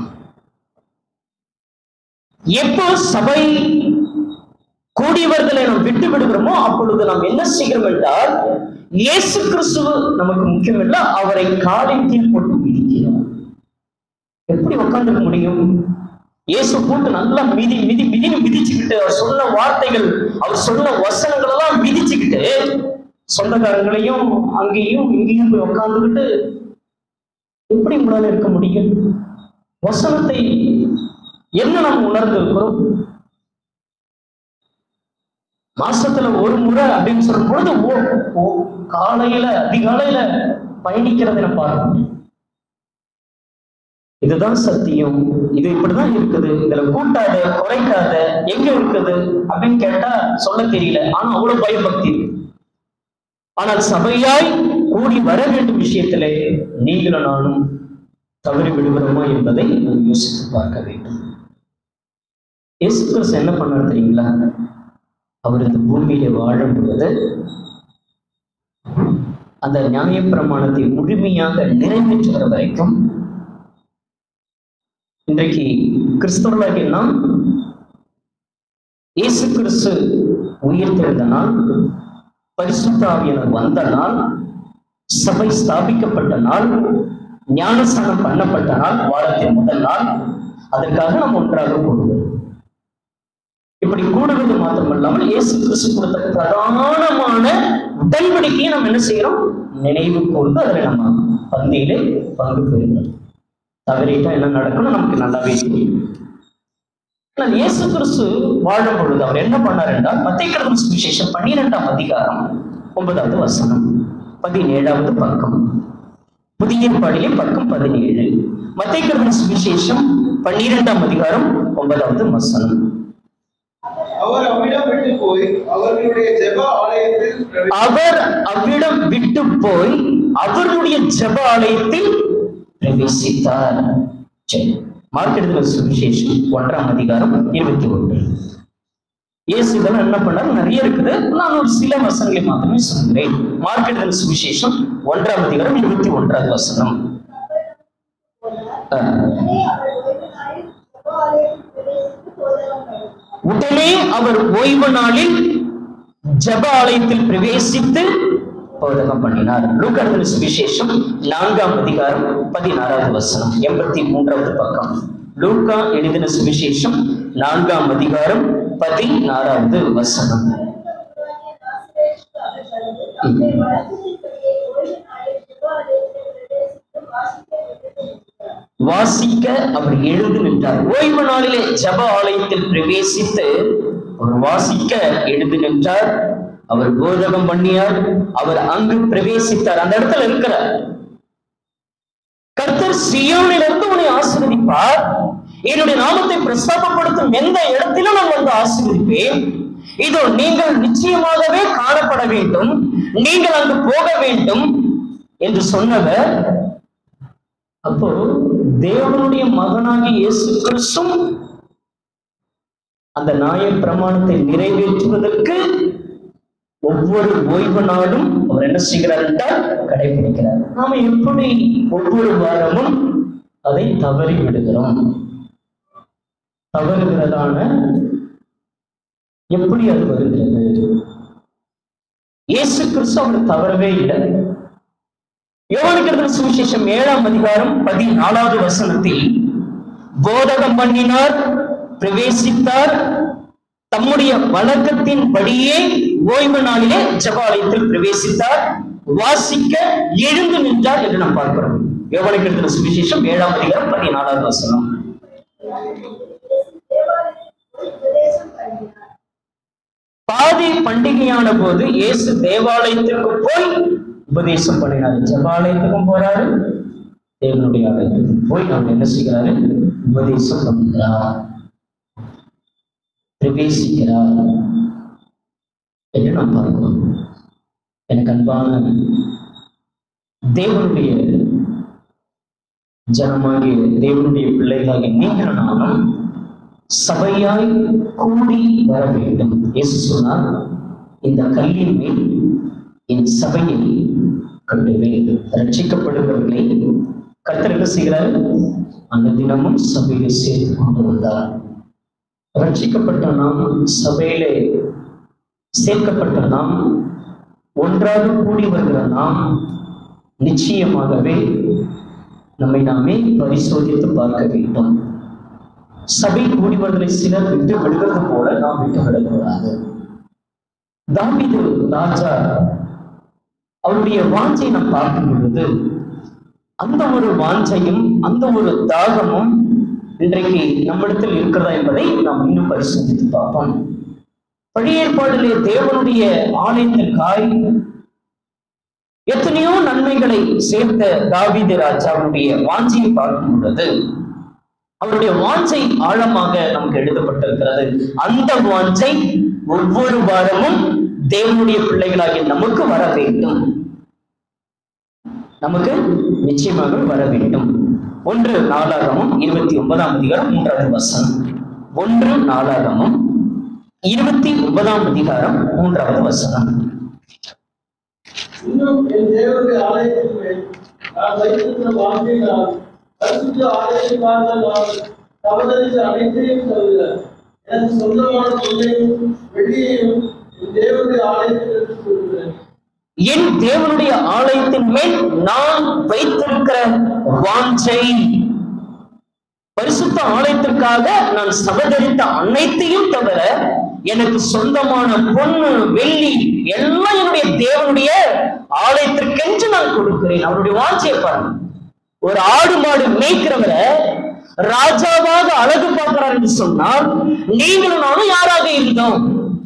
எப்போ சபை கூடியவர்களை நாம் விட்டு விடுகிறோமோ அப்பொழுது நாம் என்ன செய்கிறோம் என்றால் இயேசு கிறிஸ்து நமக்கு முக்கியம் இல்ல அவரை காலின் கீழ் போட்டு மிதிக்கிறோம் எப்படி உட்காந்துக்க முடியும் இயேசு போட்டு நல்லா மிதி மிதி மிதின்னு மிதிச்சுக்கிட்டு அவர் சொன்ன வார்த்தைகள் அவர் சொன்ன வசனங்கள் எல்லாம் மிதிச்சுக்கிட்டு சொந்தக்காரங்களையும் அங்கேயும் இங்கேயும் போய் உட்காந்துக்கிட்டு எப்படி உங்களால இருக்க முடியும் வசனத்தை என்ன நாம் உணர்ந்து இருக்கிறோம் மாசத்துல ஒரு முறை அப்படின்னு சொல்லும் பொழுது ஓ ஓ காலையில அதிகாலையில பயணிக்கிறதை நான் பார்க்கணும் இதுதான் சத்தியம் இது இப்படிதான் இருக்குது இதுல கூட்டாத குறைக்காத எங்க இருக்குது அப்படின்னு கேட்டா சொல்ல தெரியல ஆனா அவ்வளவு பயபக்தி இருக்கு ஆனால் சபையாய் கூடி வர வேண்டும் விஷயத்திலே நீங்களும் நானும் தவறி விடுகிறோமா என்பதை நாம் யோசித்து பார்க்க வேண்டும் இயேசு கிறிஸ்து என்ன பண்ணார் தெரியுங்களா அவர் இந்த பூமியில வாழும் பொழுது அந்த நியாயப்பிரமாணத்தை முழுமையாக நிறைவேற்றுகிற வரைக்கும் இன்றைக்கு கிறிஸ்தவர்களாகிய நாம் இயேசு கிறிஸ்து உயிர் தெரிந்த நாள் பரிசுத்த ஆவியானவர் வந்த நாள் சபை ஸ்தாபிக்கப்பட்ட நாள் ஞானஸ்தானம் பண்ணப்பட்ட நாள் வாரத்தின் முதல் நாள் அதற்காக நாம் ஒன்றாக கூடுவோம் இப்படி கூடுவது மாத்திரமல்லாமல் இயேசு கிறிஸ்து கொடுத்த பிரதானமான உடன்படிக்கையை நாம் என்ன செய்யறோம் நினைவு கூர்ந்து அதில் நம்ம பந்தியிலே பங்கு பெறுகிறோம் தவறிட்டா என்ன நடக்கணும் நமக்கு நல்லாவே தெரியும் ஆனால் இயேசு கிறிஸ்து வாழும் பொழுது அவர் என்ன பண்ணார் என்றால் மத்திய சுவிசேஷம் பன்னிரெண்டாம் அதிகாரம் ஒன்பதாவது வசனம் பதினேழாவது பக்கம் புதிய ஏற்பாடிலே பக்கம் பதினேழு மத்திய சுவிசேஷம் பன்னிரெண்டாம் அதிகாரம் ஒன்பதாவது வசனம் அவர் அவ்விடம் விட்டு போய் அவர்களுடைய ஜெப ஆலயத்தில் பிரவே- அவர் அவ்விடம் விட்டு போய் அவருடைய ஜெப ஆலயத்தில் பிரவேசித்தார் சரி மார்க் எழுதின சுவிசேஷம் ஒன்றாம் அதிகாரம் இருபத்தி ஒன்று இயேசு இதெல்லாம் என்ன பண்ணார் நிறைய இருக்குது நான் ஒரு சில வசனங்களை மாத்திரமே சொல்கிறேன் மார்க் எழுதின சுவிசேஷம் ஒன்றாம் அதிகாரம் இருபத்தி ஒன்றாவது வசனம் உடனே அவர் ஓய்வு நாளில் ஜப ஆலயத்தில் பிரவேசித்து போதகம் பண்ணினார் லூக்கர்தன சுவிசேஷம் நான்காம் அதிகாரம் பதினாறாவது வசனம் எண்பத்தி மூன்றாவது பக்கம் லூக்கா எழுதின சுவிசேஷம் நான்காம் அதிகாரம் பதினாறாவது வசனம் வாசிக்க அவர் எழுந்து நின்றார் ஓய்வு நாளிலே ஜப ஆலயத்தில் பிரவேசித்து அவர் வாசிக்க எழுந்து நின்றார் அவர் போதகம் பண்ணியார் அவர் அங்கு பிரவேசித்தார் அந்த இடத்துல இருக்கிறார் கர்த்தர் சியோனிலிருந்து உன்னை ஆசீர்வதிப்பார் என்னுடைய நாமத்தை பிரஸ்தாபப்படுத்தும் எந்த இடத்திலும் நான் வந்து ஆசீர்வதிப்பேன் இதோ நீங்கள் நிச்சயமாகவே காணப்பட வேண்டும் நீங்கள் அங்கு போக வேண்டும் என்று சொன்னவர் அப்போ தேவனுடைய மகனாகிய இயேசு கிறிஸ்தும் அந்த நியாய பிரமாணத்தை நிறைவேற்றுவதற்கு ஒவ்வொரு ஓய்வு நாளும் அவர் என்ன செய்கிறார் என்றால் கடைபிடிக்கிறார் நாம எப்படி ஒவ்வொரு வாரமும் அதை தவறி விடுகிறோம் தவறுகிறதான எப்படி அது வருகிறது இயேசு கிறிஸ்து அவர் தவறவே இல்லை யோவானுக்கு சுவிசேஷம் ஏழாம் அதிகாரம் பதினாலாவது வசனத்தில் போதகம் பண்ணினார் பிரவேசித்தார் தம்முடைய வழக்கத்தின்படியே ஓய்வு நாளிலே ஜபாலயத்தில் பிரவேசித்தார் வாசிக்க எழுந்து நின்றார் என்று நாம் பார்க்கிறோம் யோவானுக்கு சுவிசேஷம் ஏழாம் அதிகாரம் பதினாலாவது வசனம் பாதி பண்டிகையான போது இயேசு தேவாலயத்திற்கு போய் உபதேசம் பண்ணினார் ஜபாலயத்துக்கும் போறாரு தேவனுடைய ஆலயத்துக்கு போய் அவர் என்ன செய்கிறாரு உபதேசம் பண்ணுகிறார் பிரவேசிக்கிறார் என்று நாம் பார்க்கிறோம் எனக்கு அன்பான தேவனுடைய ஜனமாகிய தேவனுடைய பிள்ளைகளாகிய நீங்கள் நானும் சபையாய் கூடி வர வேண்டும் இயேசு சொன்னார் இந்த கல்லின் மேல் என் சபையை கட்டுவேன் ரட்சிக்கப்படுகிறவர்களை கர்த்தர் என்ன செய்கிறார் அந்த தினமும் சபையிலே சேர்த்து கொண்டு வந்தார் ரட்சிக்கப்பட்ட நாம் சபையிலே சேர்க்கப்பட்ட நாம் ஒன்றாக கூடி வருகிற நாம் நிச்சயமாகவே நம்மை நாமே பரிசோதித்து பார்க்க வேண்டும் சபை கூடி வருவதை சிலர் விட்டு விடுவது போல நாம் விட்டு விடக்கூடாது தாவீது ராஜா அவருடைய வாஞ்சை நாம் பார்க்கும் பொழுது அந்த ஒரு வாஞ்சையும் அந்த ஒரு தாகமும் இன்றைக்கு நம்மிடத்தில் இருக்கிறதா என்பதை நாம் இன்னும் பரிசோதித்து பார்ப்போம் பழைய ஏற்பாடிலே தேவனுடைய ஆலயத்திற்காய் எத்தனையோ நன்மைகளை சேர்த்த தாவீது ராஜாவுடைய வாஞ்சையை பார்க்கும் பொழுது அவருடைய வாஞ்சை ஆழமாக நமக்கு எழுதப்பட்டிருக்கிறது அந்த வாஞ்சை ஒவ்வொரு வாரமும் தேவனுடைய பிள்ளைகளாகிய நமக்கு வர வேண்டும் நமக்கு நிச்சயமாக வர வேண்டும் ஒன்று நாளாகமும் இருபத்தி ஒன்பதாம் அதிகாரம் மூன்றாவது வசனம் ஒன்று நாளாகமும் இருபத்தி ஒன்பதாம் அதிகாரம் மூன்றாவது வசனம் இன்னும் என் தேவனுடைய ஆலயத்தின் மேல் நான் வைத்திருக்கிற வாஞ்சையினால் பரிசுத்த ஆலயத்திற்காக நான் தவறறிந்த அனைத்தையும் தவிர எனக்கு சொந்தமான பொருளையும் வெள்ளியையும் என் தேவனுடைய ஆலயத்தில் எடுத்துக் கொள்கிறேன் என் தேவனுடைய ஆலயத்தின் மேல் நான் வைத்திருக்கிற வாஞ்சை பரிசுத்த ஆலயத்திற்காக நான் சபதரித்த அனைத்தையும் தவிர எனக்கு சொந்தமான பொண்ணு வெள்ளி எல்லாம் என்னுடைய தேவனுடைய ஆலயத்திற்கென்று நான் கொடுக்கிறேன் அவருடைய வாஞ்சையை பாருங்க ஒரு ஆடு மாடு மேய்க்கிறவரை ராஜாவாக அழகு பார்க்கிறார் என்று சொன்னால் நீங்களும் நானும் யாராக இருந்தோம்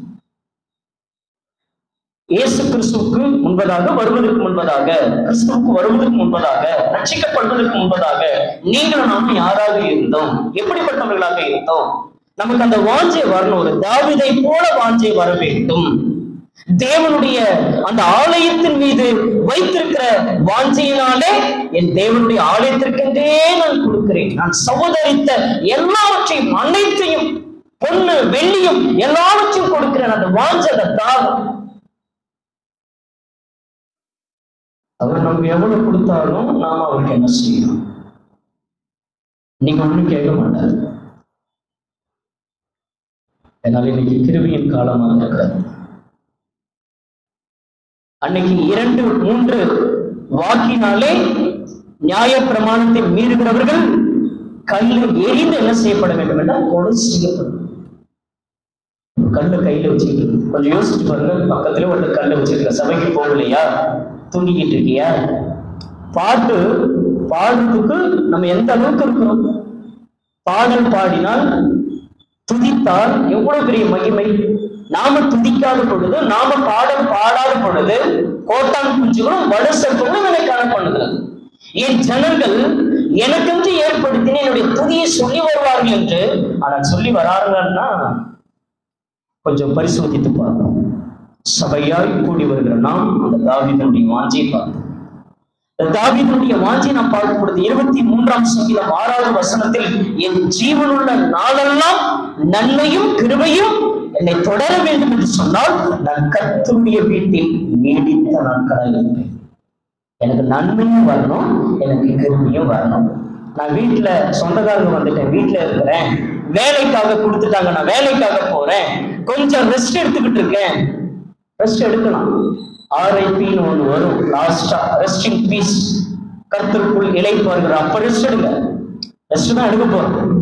இயேசு கிறிஸ்துவுக்கு முன்பதாக வருவதற்கு முன்பதாக கிறிஸ்துவுக்கு வருவதற்கு முன்பதாக ரட்சிக்கப்படுவதற்கு முன்பதாக நீங்களும் நாமும் யாராக இருந்தோம் எப்படிப்பட்டவர்களாக இருந்தோம் நமக்கு அந்த வாஞ்சை வரணும் ஒரு தாவிதை போல வாஞ்சை வர வேண்டும் தேவனுடைய அந்த ஆலயத்தின் மீது வைத்திருக்கிற வாஞ்சையினாலே என் தேவனுடைய ஆலயத்திற்கென்றே நான் கொடுக்கிறேன் நான் சகோதரித்த எல்லாவற்றையும் அனைத்தையும் பொண்ணு வெள்ளியும் எல்லாவற்றையும் கொடுக்கிறேன் அந்த வாஞ்சை அந்த தாகம் அவர் நமக்கு எவ்வளவு கொடுத்தாலும் நாம அவருக்கு என்ன செய்யணும் நீங்க ஒண்ணும் கேட்க மாட்டாரு என்னால் இன்னைக்கு கிருவியின் காலமாக இருக்கிறது அன்னைக்கு இரண்டு மூன்று வாக்கினாலே நியாய பிரமாணத்தை மீறுகிறவர்கள் கல்லு எரிந்து என்ன செய்யப்பட வேண்டும் என்றால் கொலை செய்யப்படும் கல்லு கையில வச்சுக்கிட்டு கொஞ்சம் யோசிச்சு பாருங்க பக்கத்துல ஒரு கல்லு வச்சிருக்க சபைக்கு போகலையா தூங்கிக்கிட்டு இருக்கியா பாட்டு பாடுறதுக்கு நம்ம எந்த அளவுக்கு இருக்கிறோம் பாடல் பாடினால் துதித்தால் எவ்வளவு பெரிய மகிமை நாம துதிக்காத பொழுது நாம பாடல் பாடாத பொழுது கோட்டான் குஞ்சுகளும் வடு சர்ப்பங்களும் என்னை காண பண்ணுகிறது என் ஜனங்கள் எனக்கென்று ஏற்படுத்தின என்னுடைய துதியை சொல்லி வருவார்கள் என்று ஆனால் சொல்லி வரார்கள்னா கொஞ்சம் பரிசோதித்து பார்ப்போம் சபையாய் கூடி வருகிற நாம் அந்த தாவீதனுடைய வாஞ்சியை பார்த்தோம் இந்த தாவீதனுடைய வாஞ்சியை நாம் பார்க்கும் பொழுது இருபத்தி மூன்றாம் சங்கீதம் ஆறாவது வசனத்தில் என் ஜீவனுள்ள நாளெல்லாம் நன்மையும் கிருபையும் என்னை தொடர வேண்டும் என்று சொன்னால் நான் கர்த்தருடைய வீட்டில் நீடித்த நாட்களாக இருப்பேன் எனக்கு நன்மையும் வரணும் எனக்கு கிருமியும் வரணும் நான் வீட்டுல சொந்தக்காரங்க வந்துட்டேன் வீட்டுல இருக்கிறேன் வேலைக்காக கொடுத்துட்டாங்க நான் வேலைக்காக போறேன் கொஞ்சம் ரெஸ்ட் எடுத்துக்கிட்டு இருக்கேன் ரெஸ்ட் எடுக்கலாம் ஆர்ஐபின்னு ஒண்ணு வரும் லாஸ்டா ரெஸ்டிங் பீஸ் கர்த்தருக்குள் இழைப்பார்கள் அப்ப ரெஸ்ட் எடுங்க ரெஸ்ட் தான் எடுக்க போறோம்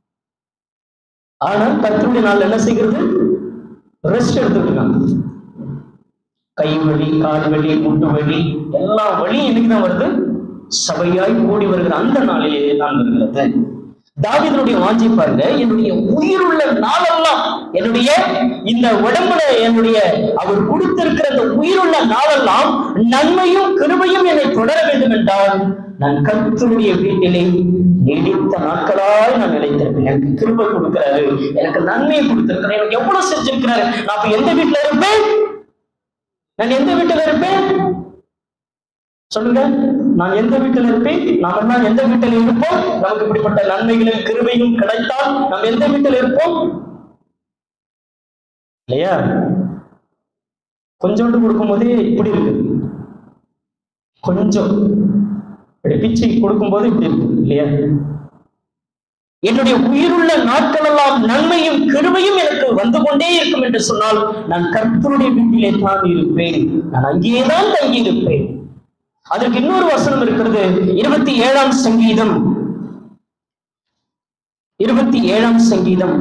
ஆனா கர்த்தருடைய நாள் என்ன செய்கிறது ரெஸ்ட் எடுத்துக்கலாம் கை வலி கால் வலி முட்டு வலி எல்லா வலியும் இன்னைக்கு தான் வருது சபையாய் கூடி வருகிற அந்த நாளிலே தான் வருகிறது தாவீதனுடைய வாஞ்சி பாருங்க என்னுடைய உயிருள்ள நாளெல்லாம் என்னுடைய இந்த உடம்புல என்னுடைய அவர் கொடுத்திருக்கிற அந்த உயிருள்ள நாளெல்லாம் நன்மையும் கிருபையும் என்னை தொடர வேண்டும் என்றால் நான் கர்த்தருடைய வீட்டிலே நீடித்த நாட்களாய் நான் நிலைத்திருப்பேன் எனக்கு கிருபை கொடுக்கிறாரு எனக்கு நன்மையை கொடுத்திருக்கிறார் எனக்கு எவ்வளவு செஞ்சிருக்கிறாரு நான் அப்ப எந்த வீட்டுல இருப்பேன் நான் எந்த வீட்டுல இருப்பேன் சொல்லுங்க நான் எந்த வீட்டில் இருப்பேன் நாம் எல்லாம் எந்த வீட்டில் இருப்போம் நமக்கு இப்படிப்பட்ட நன்மைகளும் கிருபையும் கிடைத்தால் நாம் எந்த வீட்டில் இருப்போம் இல்லையா கொஞ்சோண்டு கொடுக்கும்போதே இப்படி இருக்குது கொஞ்சம் இப்படி பிச்சை கொடுக்கும்போது இப்படி இருக்கு இல்லையா என்னுடைய உயிருள்ள நாட்கள் எல்லாம் நன்மையும் கிருபையும் எனக்கு வந்து கொண்டே இருக்கும் என்று சொன்னால் நான் கர்த்தருடைய வீட்டிலே தான் இருப்பேன் நான் அங்கேதான் தங்கி இருப்பேன் அதற்கு இன்னொரு வசனம் இருக்கிறது இருபத்தி ஏழாம் சங்கீதம் இருபத்தி ஏழாம் சங்கீதம்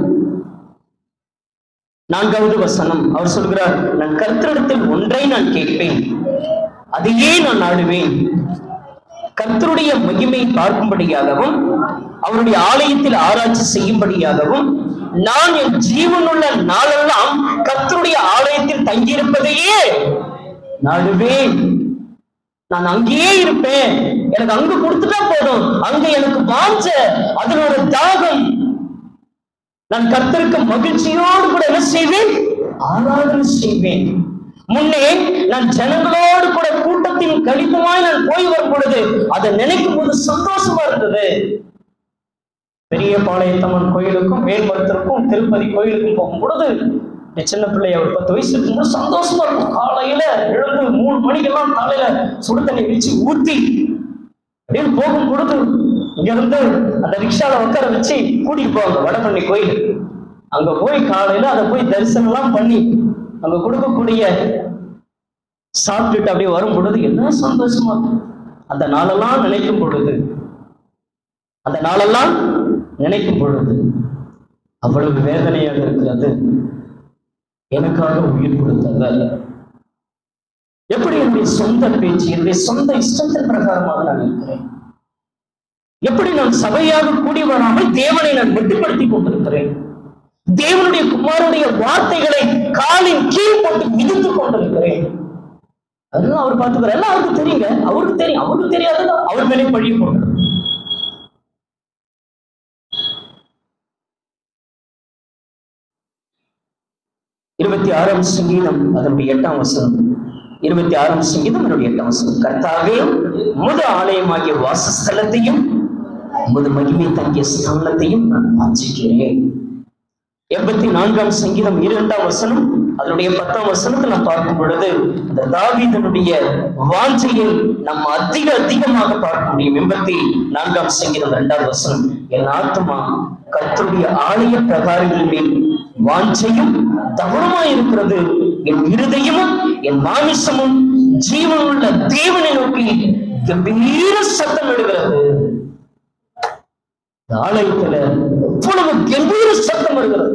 நான்காவது வசனம் அவர் சொல்கிறார் நான் கர்த்தரிடத்தில் ஒன்றை நான் கேட்பேன் அதையே நான் நாடுவேன் கர்த்தருடைய மகிமை பார்க்கும்படியாகவும் அவருடைய ஆலயத்தில் ஆராய்ச்சி செய்யும்படியாகவும் நான் என் ஜீவனுள்ள நாளெல்லாம் கர்த்தருடைய ஆலயத்தில் தங்கியிருப்பதையே நாடுவேன் நான் அங்கேயே இருப்பேன் எனக்கு அங்க கொடுத்துட்டா போதும் அங்க எனக்கு வாஞ்ச அதுல ஒரு தாகம் நான் கர்த்தருக்கு மகிழ்ச்சியோடு கூட என்ன செய்வேன் ஆராதனை செய்வேன் முன்னே நான் ஜனங்களோடு கூட கூட்டத்தின் கடிதமாய் நான் போய் வரும் பொழுது அதை நினைக்கும் போது சந்தோஷமா இருந்தது பெரிய பாளையத்தம்மன் கோயிலுக்கும் மேல்மருத்திற்கும் திருப்பதி கோயிலுக்கும் போகும் பொழுது இந்த சின்ன பிள்ளை ஒரு பத்து வயசு இருக்கும்போது சந்தோஷமா இருக்கும் காலையில எழுந்து மூணு மணிக்கெல்லாம் காலையில சுடு தண்ணி வச்சு ஊத்தி அப்படின்னு போகும் பொழுது இங்க இருந்து அந்த ரிக்ஷால உட்கார வச்சு கூட்டிட்டு போவாங்க வடபழனி கோயில் அங்க போய் காலையில அதை போய் தரிசனம் எல்லாம் பண்ணி அங்க கொடுக்கக்கூடிய சாப்பிட்டுட்டு அப்படியே வரும் பொழுது என்ன சந்தோஷமா இருக்கும். அந்த நாளெல்லாம் நினைக்கும் பொழுது அந்த நாளெல்லாம் நினைக்கும் பொழுது அவ்வளவு வேதனையாக இருக்கிறது எனக்காக உயிர் கொடுத்தவர் எப்படி என்னுடைய சொந்த பேச்சு என்னுடைய சொந்த இஷ்டத்தின் பிரகாரமாக நான் இருக்கிறேன் எப்படி நான் சபையாக கூடி வராமல் தேவனை நான் வெட்டுப்படுத்தி கொண்டிருக்கிறேன் தேவனுடைய குமாரனுடைய வார்த்தைகளை காலின் கீழ் போட்டு மிதித்துக் கொண்டிருக்கிறேன் அதெல்லாம் அவர் பார்த்துக்கிறார் எல்லாம் அவருக்கு தெரியுங்க அவருக்கு தெரியும் அவருக்கு தெரியாதது அவர் மேலே பழி போடுறார் இருபத்தி ஆறாம் சங்கீதம் அதனுடைய எட்டாம் வசனம் இருபத்தி ஆறாம் சங்கீதம் அதனுடைய எட்டாம் வசனம் கர்த்தாவே முது ஆலயமாகிய வாசஸ்தலத்தையும் முது மகிமை தங்கிய ஸ்தானத்தையும் நான் வாஞ்சிக்கிறேன் எண்பத்தி நான்காம் சங்கீதம் இரண்டாம் வசனம் அதனுடைய பத்தாம் வசனத்தை நாம் பார்க்கும் பொழுது இந்த தாவீதனுடைய வாஞ்சையை நம்ம அதிக அதிகமாக பார்க்க முடியும் எண்பத்தி நான்காம் சங்கீதம் இரண்டாவது வசனம் என் ஆத்மா கர்த்தருடைய ஆலய பிரகாரங்கள் மேல் வாஞ்சையும் தவறமாய் இருக்கிறது என் இருதயமும் என் மாமிசமும் ஜீவனுள்ள தேவனை நோக்கி கம்பீர சத்தம் எடுக்கிறது இந்த ஆலயத்துல எவ்வளவு கம்பீர சத்தம் வருகிறது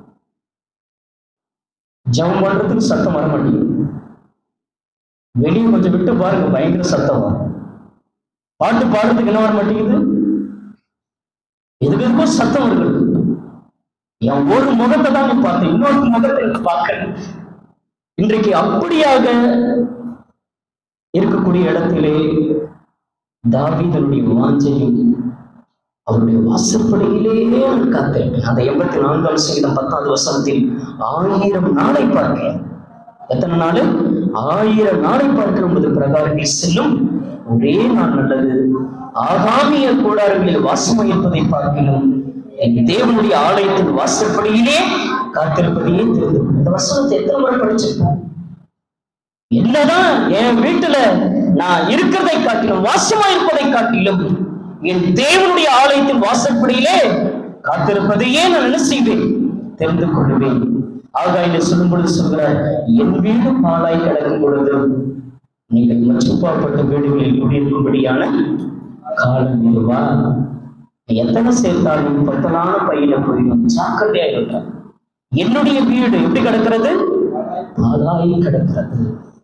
ஜெபம் பண்றதுக்கு சத்தம் வர மாட்டேங்குது வெளியே கொஞ்சம் விட்டு பாருங்க பயங்கர சத்தம் வரும் பாட்டு பாடுறதுக்கு என்ன வர மாட்டேங்குது எதுக்கு எதுக்கோ சத்தம் வருகிறது என் ஒரு முகத்தை தான் நீ பார்த்தேன் இன்னொரு முகத்தை நீ பார்க்கல இன்றைக்கு அப்படியாக இருக்கக்கூடிய இடத்திலே தாவீதனுடைய வாஞ்சையும் அவருடைய வாசற்படியிலேயே நான் காத்திருப்பேன் அந்த எண்பத்தி நான்காம் சங்கீதம் பத்தாவது வசனத்தில் ஆயிரம் நாளை பார்க்கிறேன் எத்தனை நாள் ஆயிரம் நாளை பார்க்கிற உமது பிரகாரத்தில் செல்லும் ஒரே நாள் நல்லது ஆகாமிய கூடாரங்களில் வாசமாயிருப்பதை பார்க்கணும் என் தேவனுடைய ஆலயத்தின் வாசற்படியிலே காத்திருப்பதையே தெரிந்து இந்த வசனத்தை எத்தனை முறை படிச்சிருப்போம் என்னதான் என் வீட்டுல நான் இருக்கிறதை காட்டிலும் வாசமா இருப்பதை காட்டிலும் என் தேவனுடைய ஆலயத்தின் வாசற்படியிலே காத்திருப்பதையே நான் என்ன செய்வேன் தெரிந்து கொள்வேன் ஆகாயில சொல்லும் பொழுது சொல்கிறார் என் வீடு பாழாய் கிடக்கும் பொழுது நீங்கள் மச்சுப்பாப்பட்ட வீடுகளில் குடியிருக்கும்படியான காலம் இதுவா எத்தனை சேர்த்தாலும் பத்தலான பையில போயிடும் ஜாக்கிரதையா இருக்கிறார் என்னுடைய வீடு எப்படி கிடக்கிறது பாழாய் கிடக்கிறது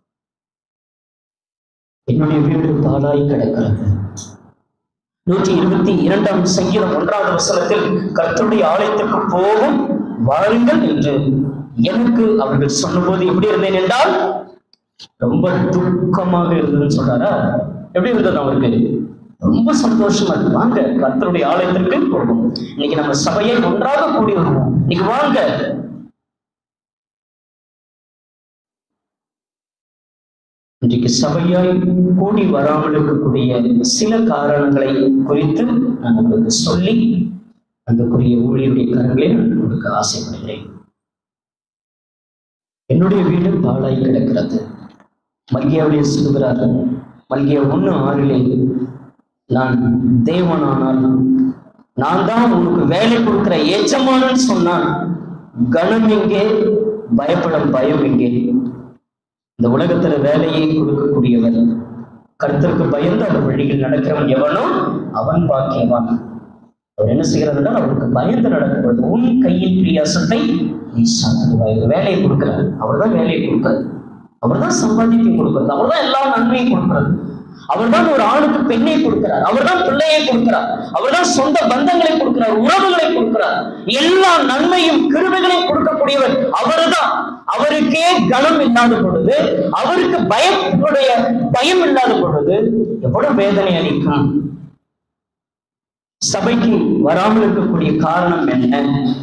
என்னுடைய வீடு பாழாய் கிடக்கிறது நூற்றி இருபத்தி இரண்டாம் சங்கீதம் ஒன்றாவது வசனத்தில் கர்த்தருடைய ஆலயத்துக்கு போகும் வாருங்கள் என்று எனக்கு அவர்கள் சொன்னபோது எப்படி இருந்தேன் என்றால் ரொம்ப துக்கமாக இருந்ததுன்னு சொல்றாரா எப்படி இருந்தது அவருக்கு ரொம்ப சந்தோஷமா இருக்கு வாங்க கர்த்தருடைய ஆலயத்திற்கு போவோம் இன்னைக்கு நம்ம சபையை ஒன்றாக கூடி வருவோம் இன்னைக்கு வாங்க இன்றைக்கு சபையாய் கூடி வராமல் இருக்கக்கூடிய சில காரணங்களை குறித்து நான் உங்களுக்கு சொல்லி அந்தக்குரிய ஊழியருடைய கரங்களை நான் கொடுக்க ஆசைப்படுகிறேன் என்னுடைய வீடு பாழாய் கிடக்கிறது மல்கியாவுடைய சொல்லுகிறார் மல்கியா ஒண்ணு ஆறிலே நான் தேவனானால் நான் தான் உனக்கு வேலை கொடுக்கிற ஏச்சமானன்னு சொன்னான் கணம் எங்கே பயப்படும் பயம் எங்கே இந்த உலகத்துல வேலையை கொடுக்கக்கூடியவர் கருத்திற்கு பயந்து அவர் வழியில் நடக்கிறவன் எவனோ அவன் பாக்கியவான் அவர் என்ன செய்கிறார் என்றால் அவருக்கு பயந்து நடக்கிறது உன் கையின் பிரியாசத்தை நீ சாப்பிடுவாய் வேலையை கொடுக்கிறார் அவர் தான் வேலையை கொடுக்கிறார் அவர் தான் சம்பாதிப்பையும் கொடுக்கிறது அவர் தான் எல்லா நன்மையும் கொடுக்கிறார் அவர் தான் ஒரு ஆணுக்கு பெண்ணை கொடுக்கிறார் அவர் தான் பிள்ளையை கொடுக்கிறார் அவர் தான் சொந்த பந்தங்களை கொடுக்கிறார் உறவுகளை கொடுக்கிறார் எல்லா நன்மையும் கிருபைகளையும் கொடுக்கக்கூடியவர் அவர்தான் அவருக்கே கனம் இல்லாத பொழுது அவருக்கு பயத்துடைய பயம் இல்லாத பொழுது எவ்வளவு வேதனை அளிக்கும் சபைக்கு வராமல் இருக்கக்கூடிய காரணம் என்ன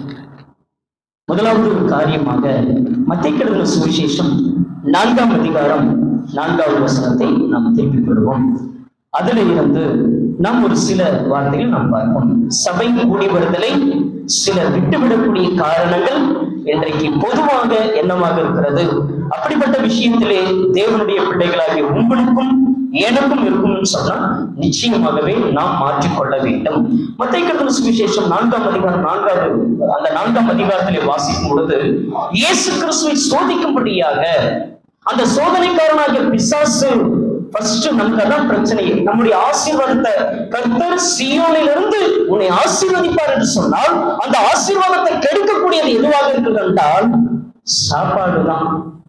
முதலாவது ஒரு காரியமாக மத்திய சுவிசேஷம் நான்காம் அதிகாரம் நான்காவது வசனத்தை நாம் திருப்பிக் கொள்வோம் அதுல இருந்து நாம் ஒரு சில வார்த்தைகள் நாம் பார்ப்போம் சபை கூடி வருதலை சிலர் விட்டுவிடக்கூடிய காரணங்கள் இன்றைக்கு பொதுவாக என்னமாக இருக்கிறது அப்படிப்பட்ட விஷயத்திலே தேவனுடைய பிள்ளைகளாகிய உங்களுக்கும் எனக்கும் இருக்கும்னு சொன்னா நிச்சயமாகவே நாம் மாற்றிக்கொள்ள வேண்டும் மத்திய சுவிசேஷம் நான்காம் அதிகாரம் நான்காவது அந்த நான்காம் அதிகாரத்திலே வாசிக்கும் பொழுது இயேசு கிறிஸ்துவை சோதிக்கும்படியாக அந்த சோதனைக்காரனாகிய பிசாசு ஃபர்ஸ்ட் நமக்கு அதான் பிரச்சனை நம்முடைய ஆசீர்வாதத்தை கர்த்தர் சியோனிலிருந்து உன்னை ஆசீர்வதிப்பார் என்று சொன்னால் அந்த ஆசீர்வாதத்தை கெடுக்கக்கூடியது எதுவாக இருக்குது என்றால் சாப்பாடு தான்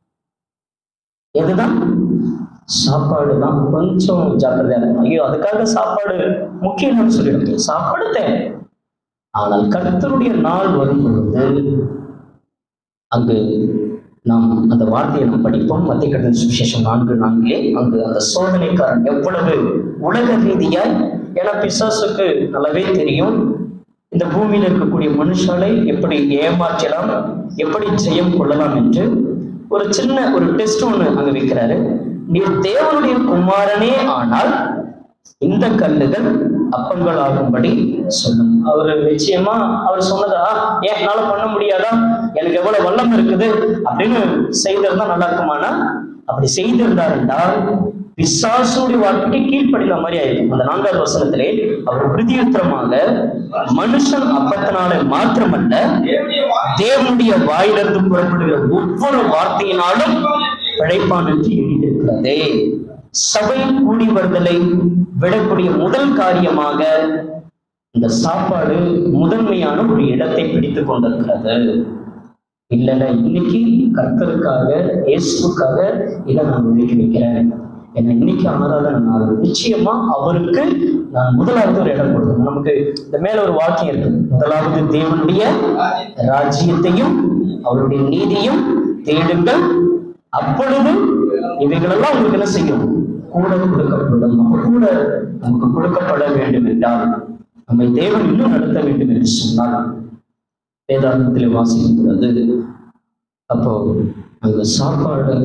எதுதான் சாப்பாடு தான் கொஞ்சம் ஜாக்கிரதையா இருக்கணும் ஐயோ அதுக்காக சாப்பாடு முக்கியம்னு சொல்லிடுங்க சாப்பாடு தேவை ஆனால் கர்த்தருடைய நாள் வரும் பொழுது அங்கு நாம் அந்த வார்த்தையை நாம் படிப்போம் மத்திய கடல் சுவிசேஷம் நான்கு நான்கிலே அங்கு அந்த சோதனைக்காரன் எவ்வளவு உலக ரீதியாய் ஏன்னா பிசாசுக்கு நல்லாவே தெரியும் இந்த பூமியில் இருக்கக்கூடிய மனுஷாலை எப்படி ஏமாற்றலாம் எப்படி ஜெயம் கொள்ளலாம் என்று ஒரு சின்ன ஒரு டெஸ்ட் ஒன்று அங்க வைக்கிறாரு நீர் தேவனுடைய குமாரனே ஆனால் இந்த கல்லுகள் அப்பங்கள் ஆகும்படி சொல்லும் அவர் நிச்சயமா அவர் சொன்னதா ஏன் என்னால பண்ண முடியாதா எனக்கு எவ்வளவு வல்லம் இருக்குது அப்படின்னு செய்திருந்தா நல்லா இருக்குமானா அப்படி செய்திருந்தார் என்றால் பிசாசுடைய வார்த்தைக்கு கீழ்ப்படிந்த மாதிரி ஆயிடும் அந்த நான்காவது வசனத்திலே அவர் பிரதியுத்தரமாக மனுஷன் அப்பத்தினாலே மாத்திரமல்ல தேவனுடைய வாயிலிருந்து புறப்படுகிற ஒவ்வொரு வார்த்தையினாலும் பிழைப்பான் என்று எழுதியிருக்கிறதே சபை கூடி வருதலை விடக்கூடிய முதல் காரியமாக இந்த சாப்பாடு முதன்மையான ஒரு இடத்தை பிடித்துக் கொண்டிருக்கிறது இல்லைல்ல இன்னைக்கு கர்த்தருக்காக இயேசுக்காக இதை நான் ஒதுக்கி வைக்கிறேன் ஏன்னா இன்னைக்கு ஆராதனை நாள் நிச்சயமா அவருக்கு நான் முதலாவது ஒரு இடம் கொடுக்கணும் நமக்கு இந்த மேல ஒரு வாக்கியம் இருக்கு முதலாவது தேவனுடைய ராஜ்யத்தையும் அவருடைய நீதியும் தேடுங்கள் அப்பொழுது இவைகளெல்லாம் உங்களுக்கு என்ன செய்யும் கூட கொடுக்கப்படும் அப்ப கூட நமக்கு கொடுக்கப்பட வேண்டும் என்றால் நம்மை தேவன் இன்னும் நடத்த வேண்டும் என்று சொன்னால் வேதாந்தத்தில் வாசிக்கும் பொழுது அப்போ அங்க சாப்பாடு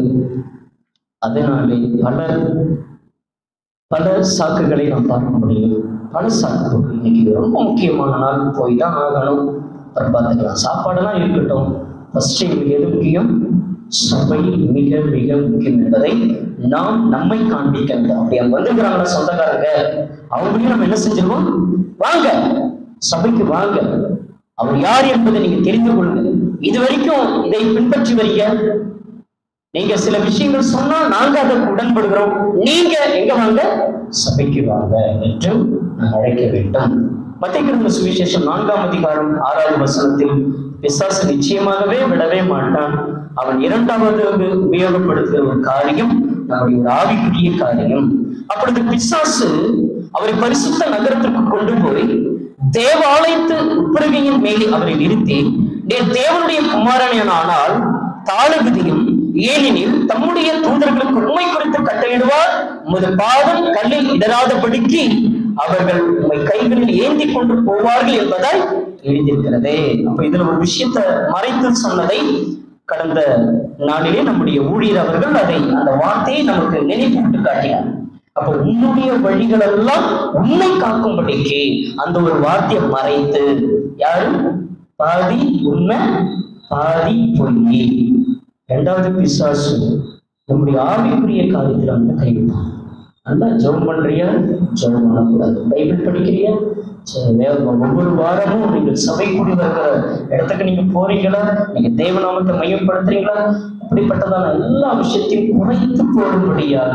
அதனாலே பல பல சாக்குகளை நாம் பார்க்க முடியும் பல சாக்குகள் இன்னைக்கு ரொம்ப முக்கியமான நாள் போய் தான் ஆகணும் அப்புறம் பார்த்துக்கலாம் சாப்பாடெல்லாம் இருக்கட்டும் ஃபர்ஸ்ட் எங்களுக்கு எது முக்கியம் சபை மிக மிக முக்கியம் என்பதை நாம் நம்மை காண்பிக்க வேண்டும் அப்படி அங்க வந்துக்கிறாங்களா சொந்தக்காரங்க அவங்களையும் நம்ம என்ன செஞ்சிருவோம் வாங்க சபைக்கு வாங்க அவர் யார் என்பதை நீங்க தெரிந்து கொள்ளுங்க இது வரைக்கும் இதை பின்பற்றி வரீங்க நீங்க சில விஷயங்கள் சொன்னா நாங்க அதற்கு உடன்படுகிறோம் நீங்க எங்க வாங்க சபைக்கு வாங்க என்று நாம் அழைக்க வேண்டும் மத்திய சுவிசேஷம் நான்காம் அதிகாரம் ஆறாவது வசனத்தில் பிசாசு நிச்சயமாகவே விடவே மாட்டான் அவன் இரண்டாவது உபயோகப்படுத்துகிற ஒரு காரியம் நம்முடைய ஒரு ஆவிக்குரிய காரியம் அப்பொழுது பிசாசு அவரை பரிசுத்த நகரத்திற்கு கொண்டு போய் தேவாலயத்து உட்பிரகையின் மேலே அவரை நிறுத்தி நீர் தேவனுடைய குமாரனேன் ஆனால் தாழுகுதியும் ஏனெனில் தம்முடைய தூதர்களுக்கு உண்மை குறித்து கட்டளையிடுவார் உமது பாதம் கல்லில் இடராதபடிக்கு அவர்கள் உம்மை கைகளில் ஏந்தி கொண்டு போவார்கள் என்பதாய் எழுதியிருக்கிறதே அப்ப இதுல ஒரு விஷயத்தை மறைத்து சொன்னதை கடந்த நாளிலே நம்முடைய ஊழியர் அவர்கள் அதை அந்த வார்த்தையை நமக்கு நினைப்பூட்டு காட்டினார் அப்ப உன்னுடைய வழிகள் எல்லாம் உன்னை காக்கும்படிக்கு அந்த ஒரு வார்த்தையை மறைத்து யாரு பாதி உண்மை பாதி பொய் இரண்டாவது பிசாசு நம்முடைய ஆவிக்குரிய காரியத்துல வந்து கைவிட்டான் நல்லா ஜெபம் பண்றியா ஜெபம் பண்ணக்கூடாது பைபிள் படிக்கிறியா சரி, வே- ஒவ்வொரு வாரமும் நீங்கள் சபை கூடி வருகிற இடத்துக்கு நீங்க போறீங்களா நீங்க தேவநாமத்தை மையப்படுத்துறீங்களா அப்படிப்பட்டதான எல்லா விஷயத்தையும் குறைத்து போடும்படியாக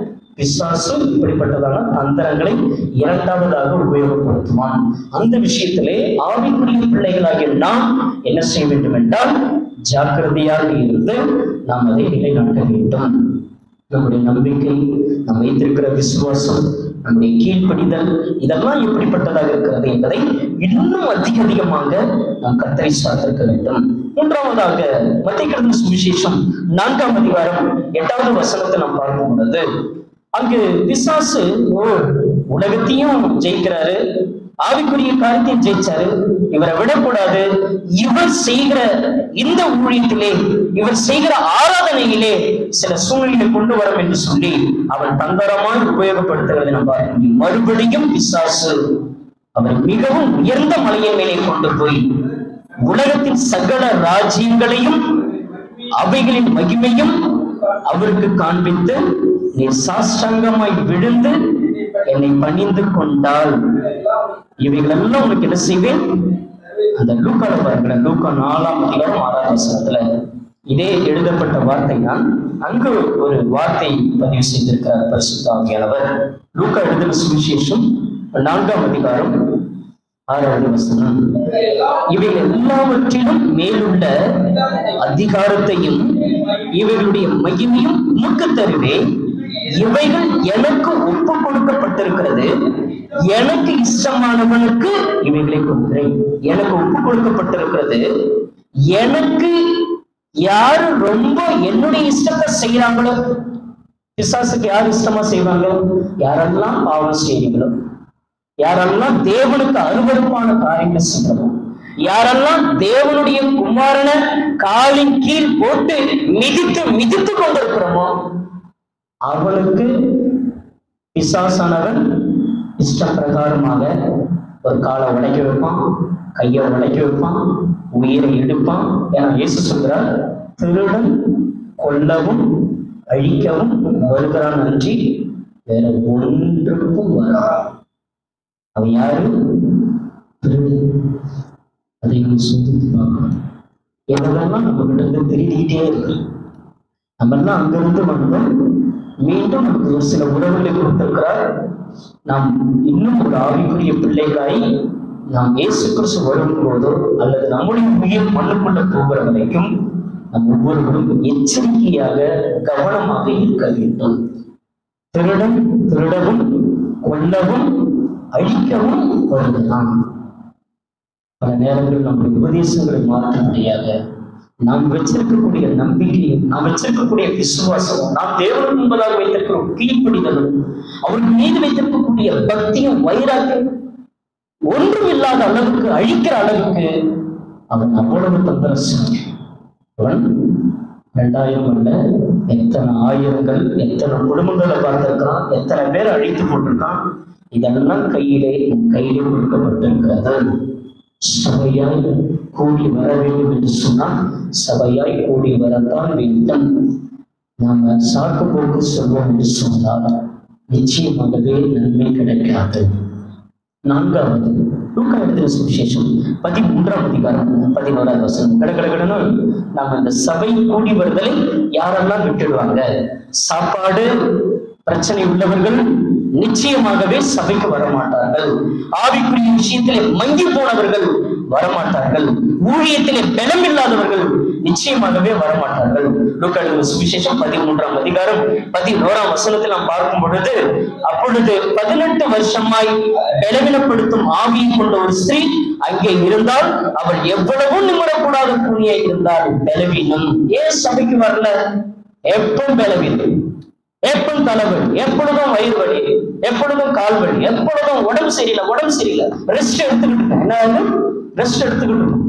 பிசாசு இப்படிப்பட்டதான தந்திரங்களை இரண்டாவதாக உபயோகப்படுத்துவான் அந்த விஷயத்திலே ஆவிக்குரிய பிள்ளைகளாகிய நாம் என்ன செய்ய வேண்டும் என்றால் ஜாக்கிரதையாக இருந்து நாம் அதை நிலைநாட்ட வேண்டும் நம்முடைய நம்பிக்கை நாம் வைத்திருக்கிற விசுவாசம் நம்முடைய கீழ்ப்படிதல் இதெல்லாம் எப்படிப்பட்டதாக இருக்கிறது என்பதை இன்னும் அதிக அதிகமாக நாம் கத்தரை சார்ந்திருக்க வேண்டும் மூன்றாவதாக மத்திய கிடந்த சுவிசேஷம் நான்காம் அதிகாரம் எட்டாவது வசனத்தை நாம் பார்க்கும் பொழுது அங்கு பிசாசு ஓ உலகத்தையும் ஜெயிக்கிறாரு ஆவிக்குரிய காரியத்தையும் ஜெயிச்சாரு இவரை விடக்கூடாது இவர் செய்கிற இந்த ஊழியத்திலே இவர் செய்கிற ஆராதனையிலே சில சூழ்நிலை கொண்டு வரும் என்று சொல்லி அவன் தந்திரமாய் உபயோகப்படுத்துகிறதை நாம் பார்க்க முடியும் மறுபடியும் பிசாசு அவர் மிகவும் உயர்ந்த மலையின் மேலே கொண்டு போய் உலகத்தின் சகல ராஜ்யங்களையும் அவைகளின் மகிமையும் அவருக்கு காண்பித்து நீ சாஷ்டாங்கமாய் விழுந்து என்னை பணிந்து கொண்டால் இவைகளெல்லாம் உனக்கு என்ன செய்வேன் அந்த லூக்கால பாருங்க லூக்கா நாலாம் அதிகாரம் ஆறாம் வசனத்துல இதே எழுதப்பட்ட வார்த்தை தான் அங்கு ஒரு வார்த்தை பதிவு செய்திருக்கிறார் பரிசுத்த ஆகியானவர் லூக்கா எழுதின சுவிசேஷம் நான்காம் அதிகாரம் ஆறாவது வசனம் இவைகள் எல்லாவற்றிலும் மேலுள்ள அதிகாரத்தையும் இவைகளுடைய மகிமையும் உமக்கு தருவேன் இவைகள் எனக்கு ஒப்பு கொடுக்கப்பட்டிருக்கிறது எனக்கு இஷ்டமானவனுக்கு இவைகளை கொடுக்கிறேன் எனக்கு ஒப்பு கொடுக்கப்பட்டிருக்கிறது எனக்கு யாரு ரொம்ப என்னுடைய இஷ்டத்தை செய்யறாங்களோ பிசாசுக்கு யார் இஷ்டமா செய்வாங்க யாரெல்லாம் பாவம் செய்றீங்களோ யாரெல்லாம் தேவனுக்கு அருவருப்பான காரியங்கள் செய்யறோம் யாரெல்லாம் தேவனுடைய குமாரன காலின் கீழ் போட்டு மிதித்து மிதித்து கொண்டிருக்கிறோமோ அவனுக்கு பிசாசானவன் இஷ்ட பிரகாரமாக ஒரு காலை உடைக்க வைப்பான் கையை உடைக்க வைப்பான் உயிரை எடுப்பான் ஏன்னா இயேசு சொல்கிறார் திருடன் கொல்லவும் அழிக்கவும் வருகிறான் அன்றி வேற ஒன்றுக்கும் வரான் அவன் யாரு திருடன் அதை நம்ம சிந்தித்து பார்க்கணும் என்னதெல்லாம் நம்ம கிட்ட இருந்து திருடிக்கிட்டே இருக்கு நம்ம எல்லாம் அங்கிருந்து வந்தோம் மீண்டும் நமக்கு ஒரு சில உறவுகளை கொடுத்திருக்கிறார் நாம் இன்னும் ஒரு ஆவிக்குரிய பிள்ளைகளாய் நாம் இயேசு கிறிஸ்து வரும்போதோ அல்லது நம்முடைய உயிர் மண்ணுக்குள்ள போகிற வரைக்கும் நம் ஒவ்வொருவரும் எச்சரிக்கையாக கவனமாக இருக்க வேண்டும் திருடன் திருடவும் கொல்லவும் அழிக்கவும் வருகிறான் பல நேரங்களில் நம்முடைய உபதேசங்களை மாற்றும்படியாக நாம் வச்சிருக்கக்கூடிய நம்பிக்கையும் நாம் வச்சிருக்கக்கூடிய விசுவாசமும் நாம் தேவனுக்கு முன்பதாக வைத்திருக்கிற கீழ்ப்படிதலும் அவருக்கு மீது வைத்திருக்கக்கூடிய பக்தியும் வைராக்கியம் ஒன்றும் இல்லாத அளவுக்கு அழிக்கிற அளவுக்கு அவன் அவ்வளவு தந்திரசாலி அவன் ரெண்டாயிரம் அல்ல எத்தனை ஆயிரங்கள் எத்தனை குடும்பங்களை பார்த்திருக்கான் எத்தனை பேர் அழித்து போட்டிருக்கான் இதெல்லாம் கையிலே உன் கையிலே கொடுக்கப்பட்டிருக்கிறது சபையாய் கூடி வர வேண்டும் என்று சொன்னால் சபையாய் கூடி வரத்தான் வேண்டும் நாம சாக்கு போக்கு சொல்வோம் என்று சொன்னால் நிச்சயமாகவே நன்மை கிடைக்காது நான்காவது லூக்கா எழுதின சுவிசேஷம் பதிமூன்றாம் அதிகாரம் பதினோராவது வசனம் கடகடகடன்னு நாம இந்த சபை கூடி வருதலை யாரெல்லாம் விட்டுடுவாங்க சாப்பாடு பிரச்சனை உள்ளவர்கள் நிச்சயமாகவே சபைக்கு வரமாட்டார்கள் ஆவிக்குரிய விஷயத்திலே மங்கி போனவர்கள் வரமாட்டார்கள் ஊழியத்திலே பலம் இல்லாதவர்கள் நிச்சயமாகவே வரமாட்டார்கள் லூக்கா எழுதின சுவிசேஷம் பதிமூன்றாம் அதிகாரம் பதினோராம் வசனத்தில் நாம் பார்க்கும் பொழுது அப்பொழுது பதினெட்டு வருஷமாய் பலவீனப்படுத்தும் ஆவியை கொண்ட ஒரு ஸ்திரீ அங்கே இருந்தால் அவள் எவ்வளவு நிமிடக்கூடாத கூனியை இருந்தால் பலவீனம் ஏன் சபைக்கு வரல எப்பவும் பலவீனம் எப்பவும் தலைவலி எப்பொழுதும் வயிறு வலி எப்பொழுதும் கால் வலி எப்பொழுதும் உடம்பு சரியில்லை உடம்பு சரியில்லை ரெஸ்ட் எடுத்துக்கிட்டு இருக்கேன். என்ன ரெஸ்ட் எடுத்துக்கிட்டு இருக்கோம்.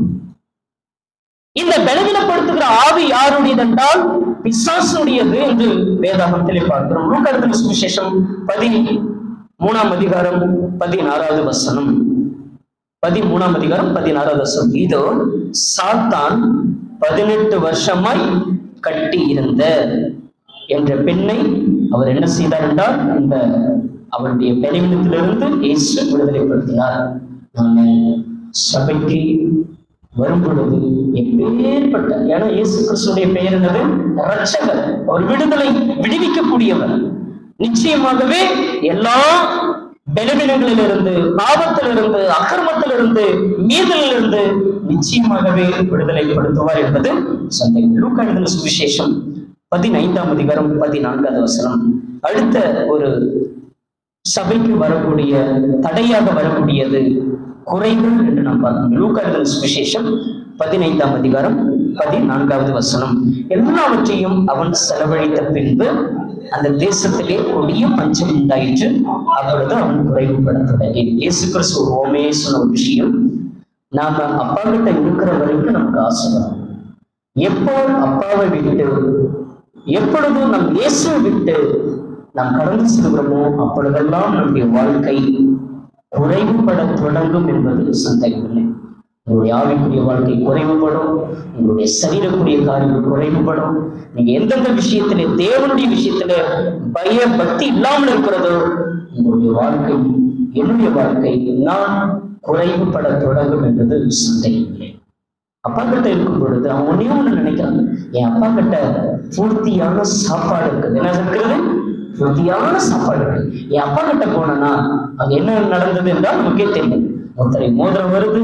இந்த பலவீனப்படுத்துகிற ஆவி யாருடையது என்றால் பிசாசுடையது என்று வேதாகத்திலே பார்க்கிறோம் லூக்கடத்தின் சுவிசேஷம் பதி மூணாம் அதிகாரம் பதினாறாவது வசனம் பதிமூணாம் அதிகாரம் பதினாறாவது வசனம் இதோ சாத்தான் பதினெட்டு வருஷமாய் கட்டி இருந்த என்ற பெண்ணை அவர் என்ன செய்தார் என்றால் இந்த அவருடைய பலவீனத்திலிருந்து இயேசு விடுதலைப்படுத்தினார் நாம சபைக்கு வரும் பொழுது எப்பேற்பட்ட ஏன்னா இயேசு கிறிஸ்துடைய பெயர் என்னது ரட்சகர் அவர் விடுதலை விடுவிக்கக்கூடியவர் நிச்சயமாகவே எல்லா பலவீனங்களிலிருந்து பாவத்திலிருந்து அக்கிரமத்திலிருந்து மீதலிலிருந்து நிச்சயமாகவே விடுதலைப்படுத்துவார் என்பது சந்தேகம் லூக்கா எழுதின சுவிசேஷம் பதினைந்தாம் அதிகாரம் பதினான்காவது வசனம் அடுத்த ஒரு சபைக்கு வரக்கூடிய தடையாக வரக்கூடியது குறைகள் என்று நாம் பார்க்கணும் லூக்கா எழுதின சுவிசேஷம் பதினைந்தாம் அதிகாரம் பதினான்காவது வசனம் எல்லாவற்றையும் அவன் செலவழித்த பின்பு அந்த தேசத்திலே கொடிய பஞ்சம் உண்டாயிற்று அப்பொழுது அவன் குறைவுபட தொடங்கி இயேசு கிறிஸ்து ஒரு ஓமையே சொன்ன ஒரு விஷயம் நாம அப்பா கிட்ட இருக்கிற வரைக்கும் நமக்கு ஆசை வரும் எப்போ அப்பாவை விட்டு எப்பொழுதும் நம் இயேசுவை விட்டு நாம் கடந்து செல்கிறோமோ அப்பொழுதெல்லாம் நம்முடைய வாழ்க்கை குறைவுபட தொடங்கும் என்பது சந்தேகமில்லை உங்களுடைய ஆவிக்குரிய வாழ்க்கை குறைவுபடும் உங்களுடைய சரீரக்குரிய காரியங்கள் குறைவுபடும் நீங்க எந்தெந்த விஷயத்திலே தேவனுடைய விஷயத்திலே பய பக்தி இல்லாமல் இருக்கிறதோ உங்களுடைய வாழ்க்கை என்னுடைய வாழ்க்கை நான் குறைவுபட தொடங்கும் என்பது சந்தேகமில்லை அப்பா கிட்ட இருக்கும் பொழுது அவன் ஒன்னே ஒண்ணு நினைக்கிறான் என் அப்பா கிட்ட பூர்த்தியான சாப்பாடு இருக்குது என்ன இருக்கிறது பூர்த்தியான சாப்பாடு இருக்கு என் அப்பா கிட்ட போனேன்னா அங்க என்ன நடந்தது என்றால் நமக்கே தெரியும் ஒருத்தரை மோதிரம் வருது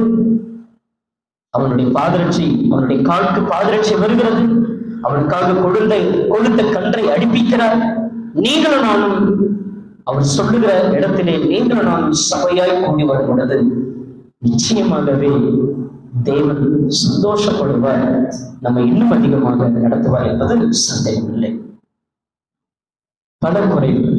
அவனுடைய பாதரட்சி அவனுடைய காலுக்கு பாதரட்சி வருகிறது அவனுக்காக கொடுத்த கொடுத்த கன்றை அடிப்பிக்கிறார் நீங்களும் நானும் அவர் சொல்லுகிற இடத்திலே நீங்களும் நானும் சபையாய் கூடி வரும் பொழுது நிச்சயமாகவே தேவன் சந்தோஷப்படுவார் நம்ம இன்னும் அதிகமாக நடத்துவார் என்பது சந்தேகமில்லை பல குறைவு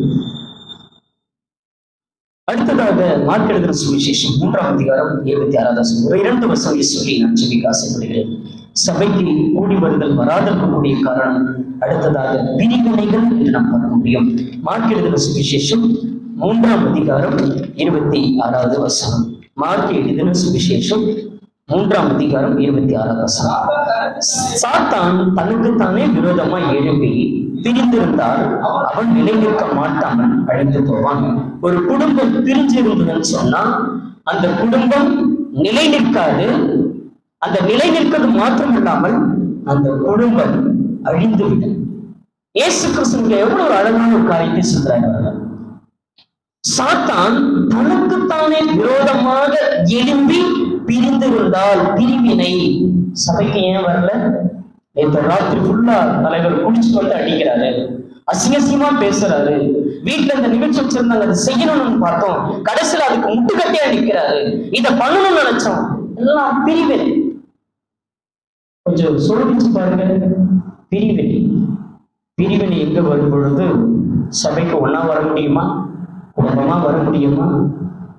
அடுத்ததாக மார்க் எழுதின சுவிசேஷம் மூன்றாம் அதிகாரம் இருபத்தி ஆறாவது வசனம். ஒரு இரண்டு வருஷம் சொல்லி நான் ஜெபிக்க ஆசைப்படுகிறேன் சபைக்கு கூடி வருதல் வராதிருக்கக்கூடிய காரணம் அடுத்ததாக பிரிவினைகள் என்று நாம் பார்க்க முடியும் மார்க் எழுதின சுவிசேஷம் மூன்றாம் அதிகாரம் இருபத்தி ஆறாவது வசனம் மார்க் எழுதின சுவிசேஷம் மூன்றாம் அதிகாரம் இருபத்தி ஆறாவது வசனம் சாத்தான் தனக்குத்தானே விரோதமாய் எழுப்பி பிரிந்திருந்தால் அவன் நிலை நிற்க மாட்டாமல் அழிந்து போவான் ஒரு குடும்பம் பிரிஞ்சு இருந்ததுன்னு சொன்னா அந்த குடும்பம் நிலை நிற்காது அந்த நிலை நிற்கிறது மாத்திரம் இல்லாமல் அந்த குடும்பம் அழிந்து விடும் இயேசு கிறிஸ்துங்க எவ்வளவு ஒரு அழகான ஒரு காரியத்தை சொல்றாங்க பாருங்க. சாத்தான் தனக்குத்தானே விரோதமாக எழும்பி பிரிந்திருந்தால் பிரிவினை சபைக்கு ஏன் வரல நேற்று ராத்திரி ஃபுல்லா தலைவர் குடிச்சு வந்து அடிக்கிறாரு அசிங்கசியமா பேசுறாரு வீட்டுல இந்த நிகழ்ச்சி வச்சிருந்தாங்க அதை செய்யணும்னு பார்த்தோம் கடைசியில அதுக்கு முட்டுக்கட்டியா நிக்கிறாரு இத பண்ணணும்னு நினைச்சோம் எல்லாம் பிரிவினை கொஞ்சம் சோதிச்சு பாருங்க பிரிவினை பிரிவினை எங்க வரும் பொழுது சபைக்கு ஒண்ணா வர முடியுமா குடும்பமா வர முடியுமா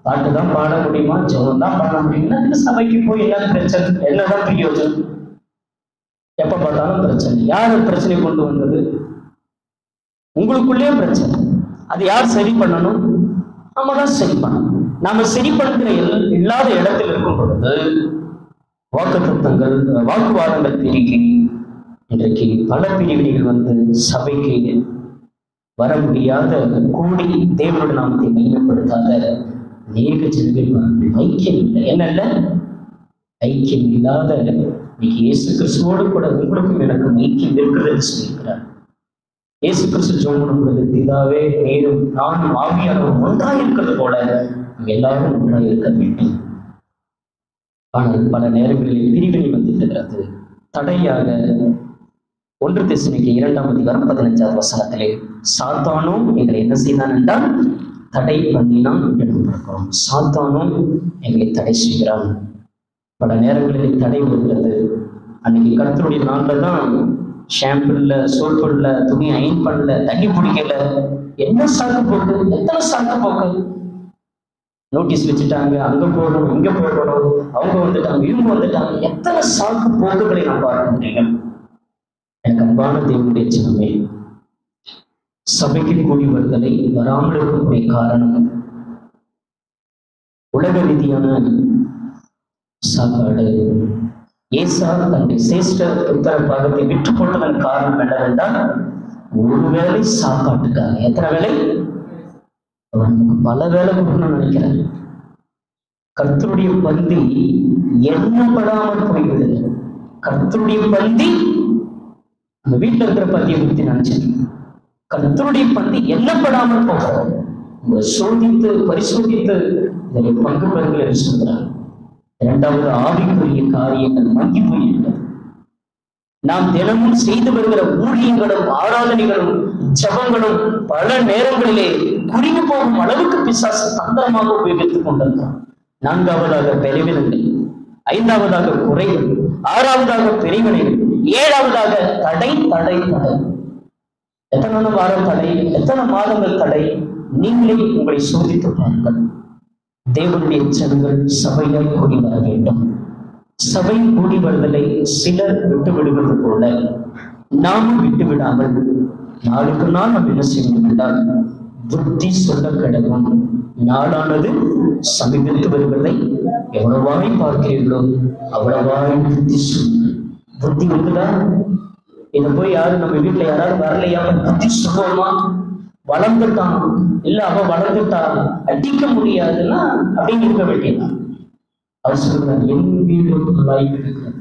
பாட்டு தான் பாட முடியுமா ஜெபம் தான் பாட முடியுமா இந்த சபைக்கு போய் என்ன பிரச்சனை என்னதான் பிரயோஜனம் எப்ப பார்த்தாலும் பிரச்சனை யார் பிரச்சனை கொண்டு வந்தது உங்களுக்குள்ளேயே பிரச்சனை அது யார் சரி பண்ணணும் நம்ம தான் சரி பண்ணணும் நாம சரி பண்ணுகிற எல்- இல்லாத இடத்தில் இருக்கும் பொழுது வாக்கு தத்துவங்கள் வாக்குவாதங்கள் பெருகி இன்றைக்கு பல பிரிவினைகள் வந்து சபைக்கு வர முடியாத கூடி தேவனோட நாமத்தை மையப்படுத்தாத அநேக ஜனங்கள் பாருங்கள். ஐக்கியம் இல்லை என்ன இல்லை ஐக்கியம் இல்லாத இன்னைக்கு இயேசு கிறிஸ்துவோடு கூட உங்களுக்கும் எனக்கும் ஐக்கியம் இருக்கிறது என்று சொல்லியிருக்கிறார் இயேசு கிறிஸ்து ஜோமனும் பொழுது பிதாவே நீரும் நானும் ஆவியானவரும் ஒன்றாக இருக்கிறது போல நாம் எல்லாரும் ஒன்றாக இருக்க வேண்டும் ஆனால் பல நேரங்களில் பிரிவினை வந்து விடுகிறது தடையாக ஒன்று தெசனிக்கு இரண்டாம் அதிகாரம் பதினஞ்சாவது வசனத்திலே சாத்தானும் எங்களை என்ன செய்தான் என்றால் தடை பண்ணினான் என்று நாம் பார்க்கிறோம் சாத்தானும் எங்களை தடை செய்கிறான் பல நேரங்களில் தடை வருகிறது அன்னைக்கு கருத்துடைய நாள்ல தான் ஷாம்பு இல்லை சோப்பு இல்லை துணி அயன் பண்ணல தண்ணி பிடிக்கல என்ன சாக்கு போக்கு எத்தனை சாக்கு போக்கு நோட்டீஸ் வச்சுட்டாங்க அங்க போடணும் இங்க போடணும் அவங்க வந்துட்டாங்க இவங்க வந்துட்டாங்க எத்தனை சாக்கு போக்குகளை நான் பார்க்க முடியும் எனக்கு அன்பான தேவனுடைய சின்னமே சபைக்கு கூடி வருதலை வராமல் இருக்கக்கூடிய காரணம் உலக ரீதியான சாப்பாடு ஏசா தன்னுடைய சிரேஷ்ட புத்தர பாகத்தை விட்டு போட்டதன் காரணம் என்னவென்றால் ஒருவேளை சாப்பாட்டுக்காக எத்தனை வேலை அவர் நமக்கு பல வேலை கொடுக்கணும்னு நினைக்கிறார் கர்த்தருடைய பந்தி எண்ணப்படாமல் போய்விடுது கர்த்தருடைய பந்தி நம்ம வீட்டுல இருக்கிற பந்தியை பத்தி நினைச்சேன் கர்த்தருடைய பந்தி எண்ணப்படாமல் போகிறது உங்களை சோதித்து பரிசோதித்து இதில் பங்கு பெறுங்கள் என்று சொல்கிறார் இரண்டாவது ஆவிக்குரிய காரியங்கள் மங்கி போயிருக்கிறது நாம் தினமும் செய்து வருகிற ஊழியங்களும் ஆராதனைகளும் ஜபங்களும் பல நேரங்களிலே குறுகி போகும் அளவுக்கு பிசாசு தந்திரமாக உபயோகித்துக் கொண்டிருக்கிறான் நான்காவதாக பெருவினங்கள் ஐந்தாவதாக குறைகள் ஆறாவதாக பிரிவினைகள் ஏழாவதாக தடை தடை தடை எத்தனை வாரம் தடை எத்தனை மாதங்கள் தடை நீங்களே உங்களை சோதித்து பாருங்கள் தேவனுடைய ஜனங்கள் சபையாய் கூடி வர வேண்டும் சபை கூடி வருதலை சிலர் விட்டு விடுவது போல நாமும் விட்டு விடாமல் நாளுக்கு நாள் நாம் என்ன செய்யணும் என்றால் புத்தி சொல்ல கிடக்கும் நாளானது சமீபத்து வருவதை எவ்வளவாய் பார்க்கிறீர்களோ அவ்வளவாய் புத்தி சொல்லுங்கள் புத்தி இருக்குதா இதை போய் யாரும் நம்ம வீட்டுல யாராவது வரலையா புத்தி சொல்லுவோமா வளர்ந்துட்டான் இல்ல அவ வளர்ந்துட்டா அடிக்க முடியாதுன்னா அப்படின்னு இருக்க வேண்டியதான் அவர் சொல்றார் என் வீடு நல்லாய் இருக்கிறது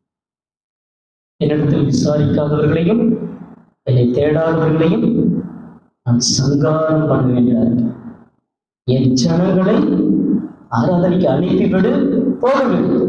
என்னிடத்தில் விசாரிக்காதவர்களையும் என்னை தேடாதவர்களையும் நான் சங்காரம் பண்ணுகின்றார் என் ஜனங்களை ஆராதனைக்கு அனுப்பிவிடு போக வேண்டும்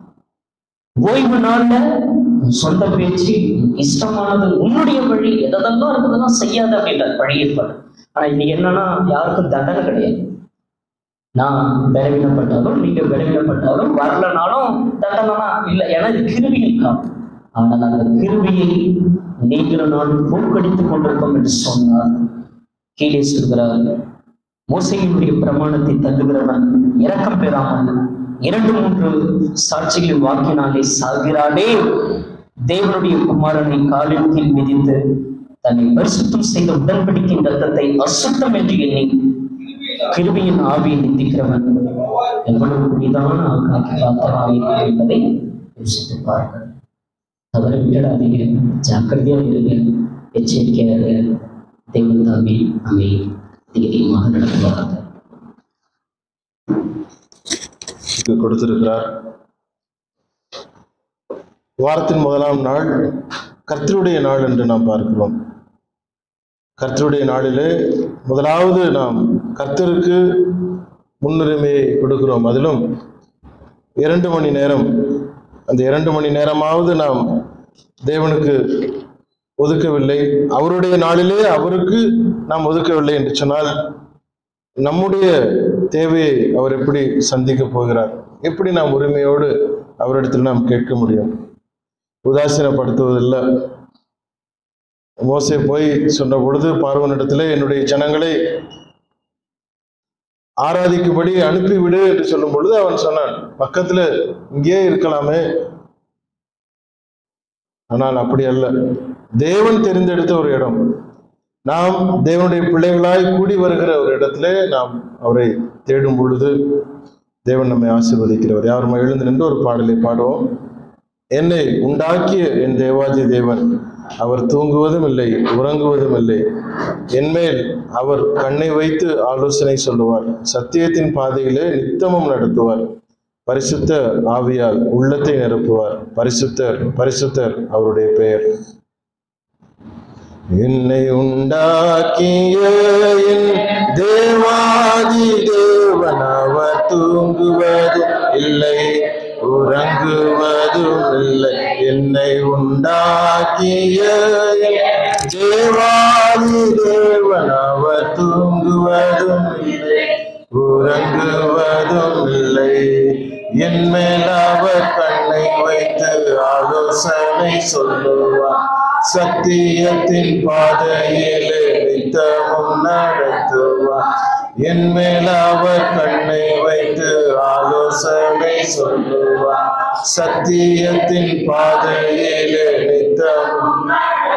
ஓய்வு நாள்ல உன் சொந்த பேச்சு உன் இஷ்டமானது உன்னுடைய வழி எதெல்லாம் இருக்குதெல்லாம் செய்யாத அப்படின்றார் வழியேற்பாடு ஆனா இன்னைக்கு என்னன்னா யாருக்கும் தண்டனை கிடையாது நான் பலவீனப்பட்டாலும் நீங்க பலவீனப்பட்டாலும் வரலனாலும் தண்டனைனா இல்லை ஏன்னா இது கிருபியின் காலம் ஆனால் அந்த கிருபியை நீங்களும் நானும் போக்கடித்துக் கொண்டிருக்கோம் என்று சொன்னார் கீழே சொல்கிறார் மோசையினுடைய பிரமாணத்தை தள்ளுகிறவன் இரக்கம் பெறாமல் இரண்டு மூன்று சாட்சிகளின் வாக்கினாலே சாகிறானே தேவனுடைய குமாரனை காலின் கீழ் மிதித்து தன்னை பரிசுத்தம் செய்த உடன்படிக்கையின் ரத்தத்தை அசுத்தம் என்று எண்ணி கிருபியின் ஆவியை நிந்திக்கிறவன் எவ்வளவு புனிதான ஆக்காக்கி பாத்திரமாக என்பதை யோசித்து பாருங்கள் தவற விட்டுடாதீங்க ஜாக்கிரதையா இருங்க எச்சரிக்கையா இருங்க தெய்வம் தாமே அமை தைரியமாக நடத்துவார்கள் இங்கு கொடுத்திருக்கிறார் வாரத்தின் முதலாம் நாள் கர்த்தருடைய நாள் என்று நாம் பார்க்கிறோம் கர்த்தருடைய நாளிலே முதலாவது நாம் கர்த்தருக்கு முன்னுரிமையை கொடுக்கிறோம் அதிலும் இரண்டு மணி நேரம் அந்த இரண்டு மணி நேரமாவது நாம் தேவனுக்கு ஒதுக்கவில்லை அவருடைய நாளிலே அவருக்கு நாம் ஒதுக்கவில்லை என்று சொன்னால் நம்முடைய தேவையை அவர் எப்படி சந்திக்க போகிறார் எப்படி நாம் உரிமையோடு அவரிடத்தில் நாம் கேட்க முடியும் உதாசீனப்படுத்துவதில்லை மோசே போய் சொன்ன பொழுது பார்வனிடத்திலே என்னுடைய ஜனங்களை ஆராதிக்கும்படி அனுப்பிவிடு என்று சொல்லும் பொழுது அவன் சொன்னான் பக்கத்துல இங்கே இருக்கலாமே ஆனால் அப்படி அல்ல தேவன் தெரிந்தெடுத்த ஒரு இடம் நாம் தேவனுடைய பிள்ளைகளாய் கூடி வருகிற ஒரு இடத்துல நாம் அவரை தேடும் பொழுது தேவன் நம்மை ஆசீர்வதிக்கிறவர் யாரும் எழுந்து நின்று ஒரு பாடலை பாடுவோம் என்னை உண்டாக்கிய என் தேவாதி தேவன் அவர் தூங்குவதும் இல்லை உறங்குவதும் இல்லை என்மேல் அவர் கண்ணை வைத்து ஆலோசனை சொல்லுவார் சத்தியத்தின் பாதையிலே நித்தமும் நடத்துவார் பரிசுத்த ஆவியால் உள்ளத்தை நிரப்புவார் பரிசுத்தர் பரிசுத்தர் அவருடைய பெயர் என்னை உண்டாக்கிய என் தேவாதி தேவன் அவர் தூங்குவதும் இல்லை உறங்குவதும் இல்லை என்னை உண்டாக்கிய என் தேவாதி தேவன் அவர் தூங்குவதும் இல்லை உறங்குவதும் இல்லை என் மேல் அவர் கண்ணை வைத்து ஆலோசனை சொல்லுவார் சத்தியத்தின் பாதையிலே நித்தமும் நடத்துவார் என் மேல் அவர் கண்ணை வைத்து ஆலோசனை சொல்லுவார் சத்தியத்தின் பாதையிலே நித்தமும்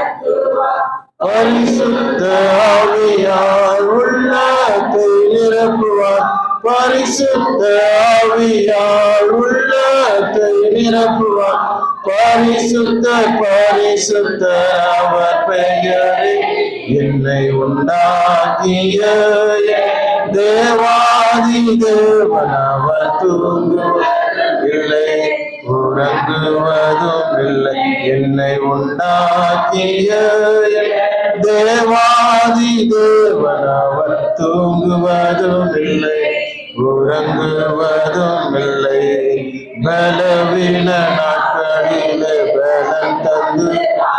பரிசுத்த ஆவியார் உள்ளத்தை நிரப்புவார் பரிசுத்த ஆவியார் உள்ளத்தை நிரப்புவார் பரிசுத்த பரிசுத்த அவர் பெயரே என்னை உண்டாக்கிய என் தேவாதி தேவன் அவர் தூங்குவதில்லை உறங்குவதும் இல்லை என்னை உண்டாக்கிய என் தேவாதி தேவன் அவர் தூங்குவதும் இல்லை உறங்குவதும் இல்லை பலவீன நாட்களிலே பலன் தந்து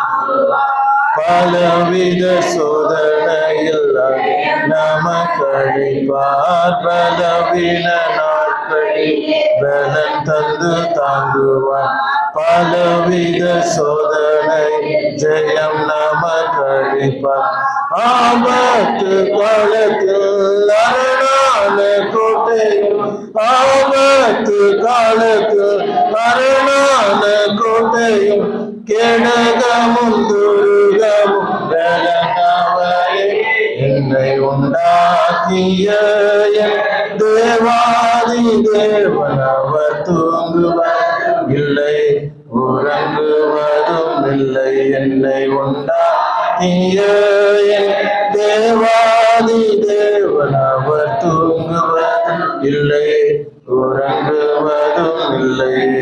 பலவித சோதனையில் நமக்களிப்பார் பலவீன நாட்களில் பலன் தந்து தாங்குவார் பலவித சோதனை ஜெயம் நமக்களிப்பார் ஆபத்து காலத்தில் அரணான கோட்டையும் ஆபத்து காலத்தில் அரணான கோட்டையும் கேடகமும் துருகமும் பலனவரே என்னை உண்டாக்கிய என் தேவாதி தேவன் அவர் தூங்குவர் இல்லை உறங்குவதும் இல்லை என்னை உண்டாக்கிய என் தேவாதி தேவன் அவர் தூங்குவதும் இல்லை உறங்குவதும் இல்லை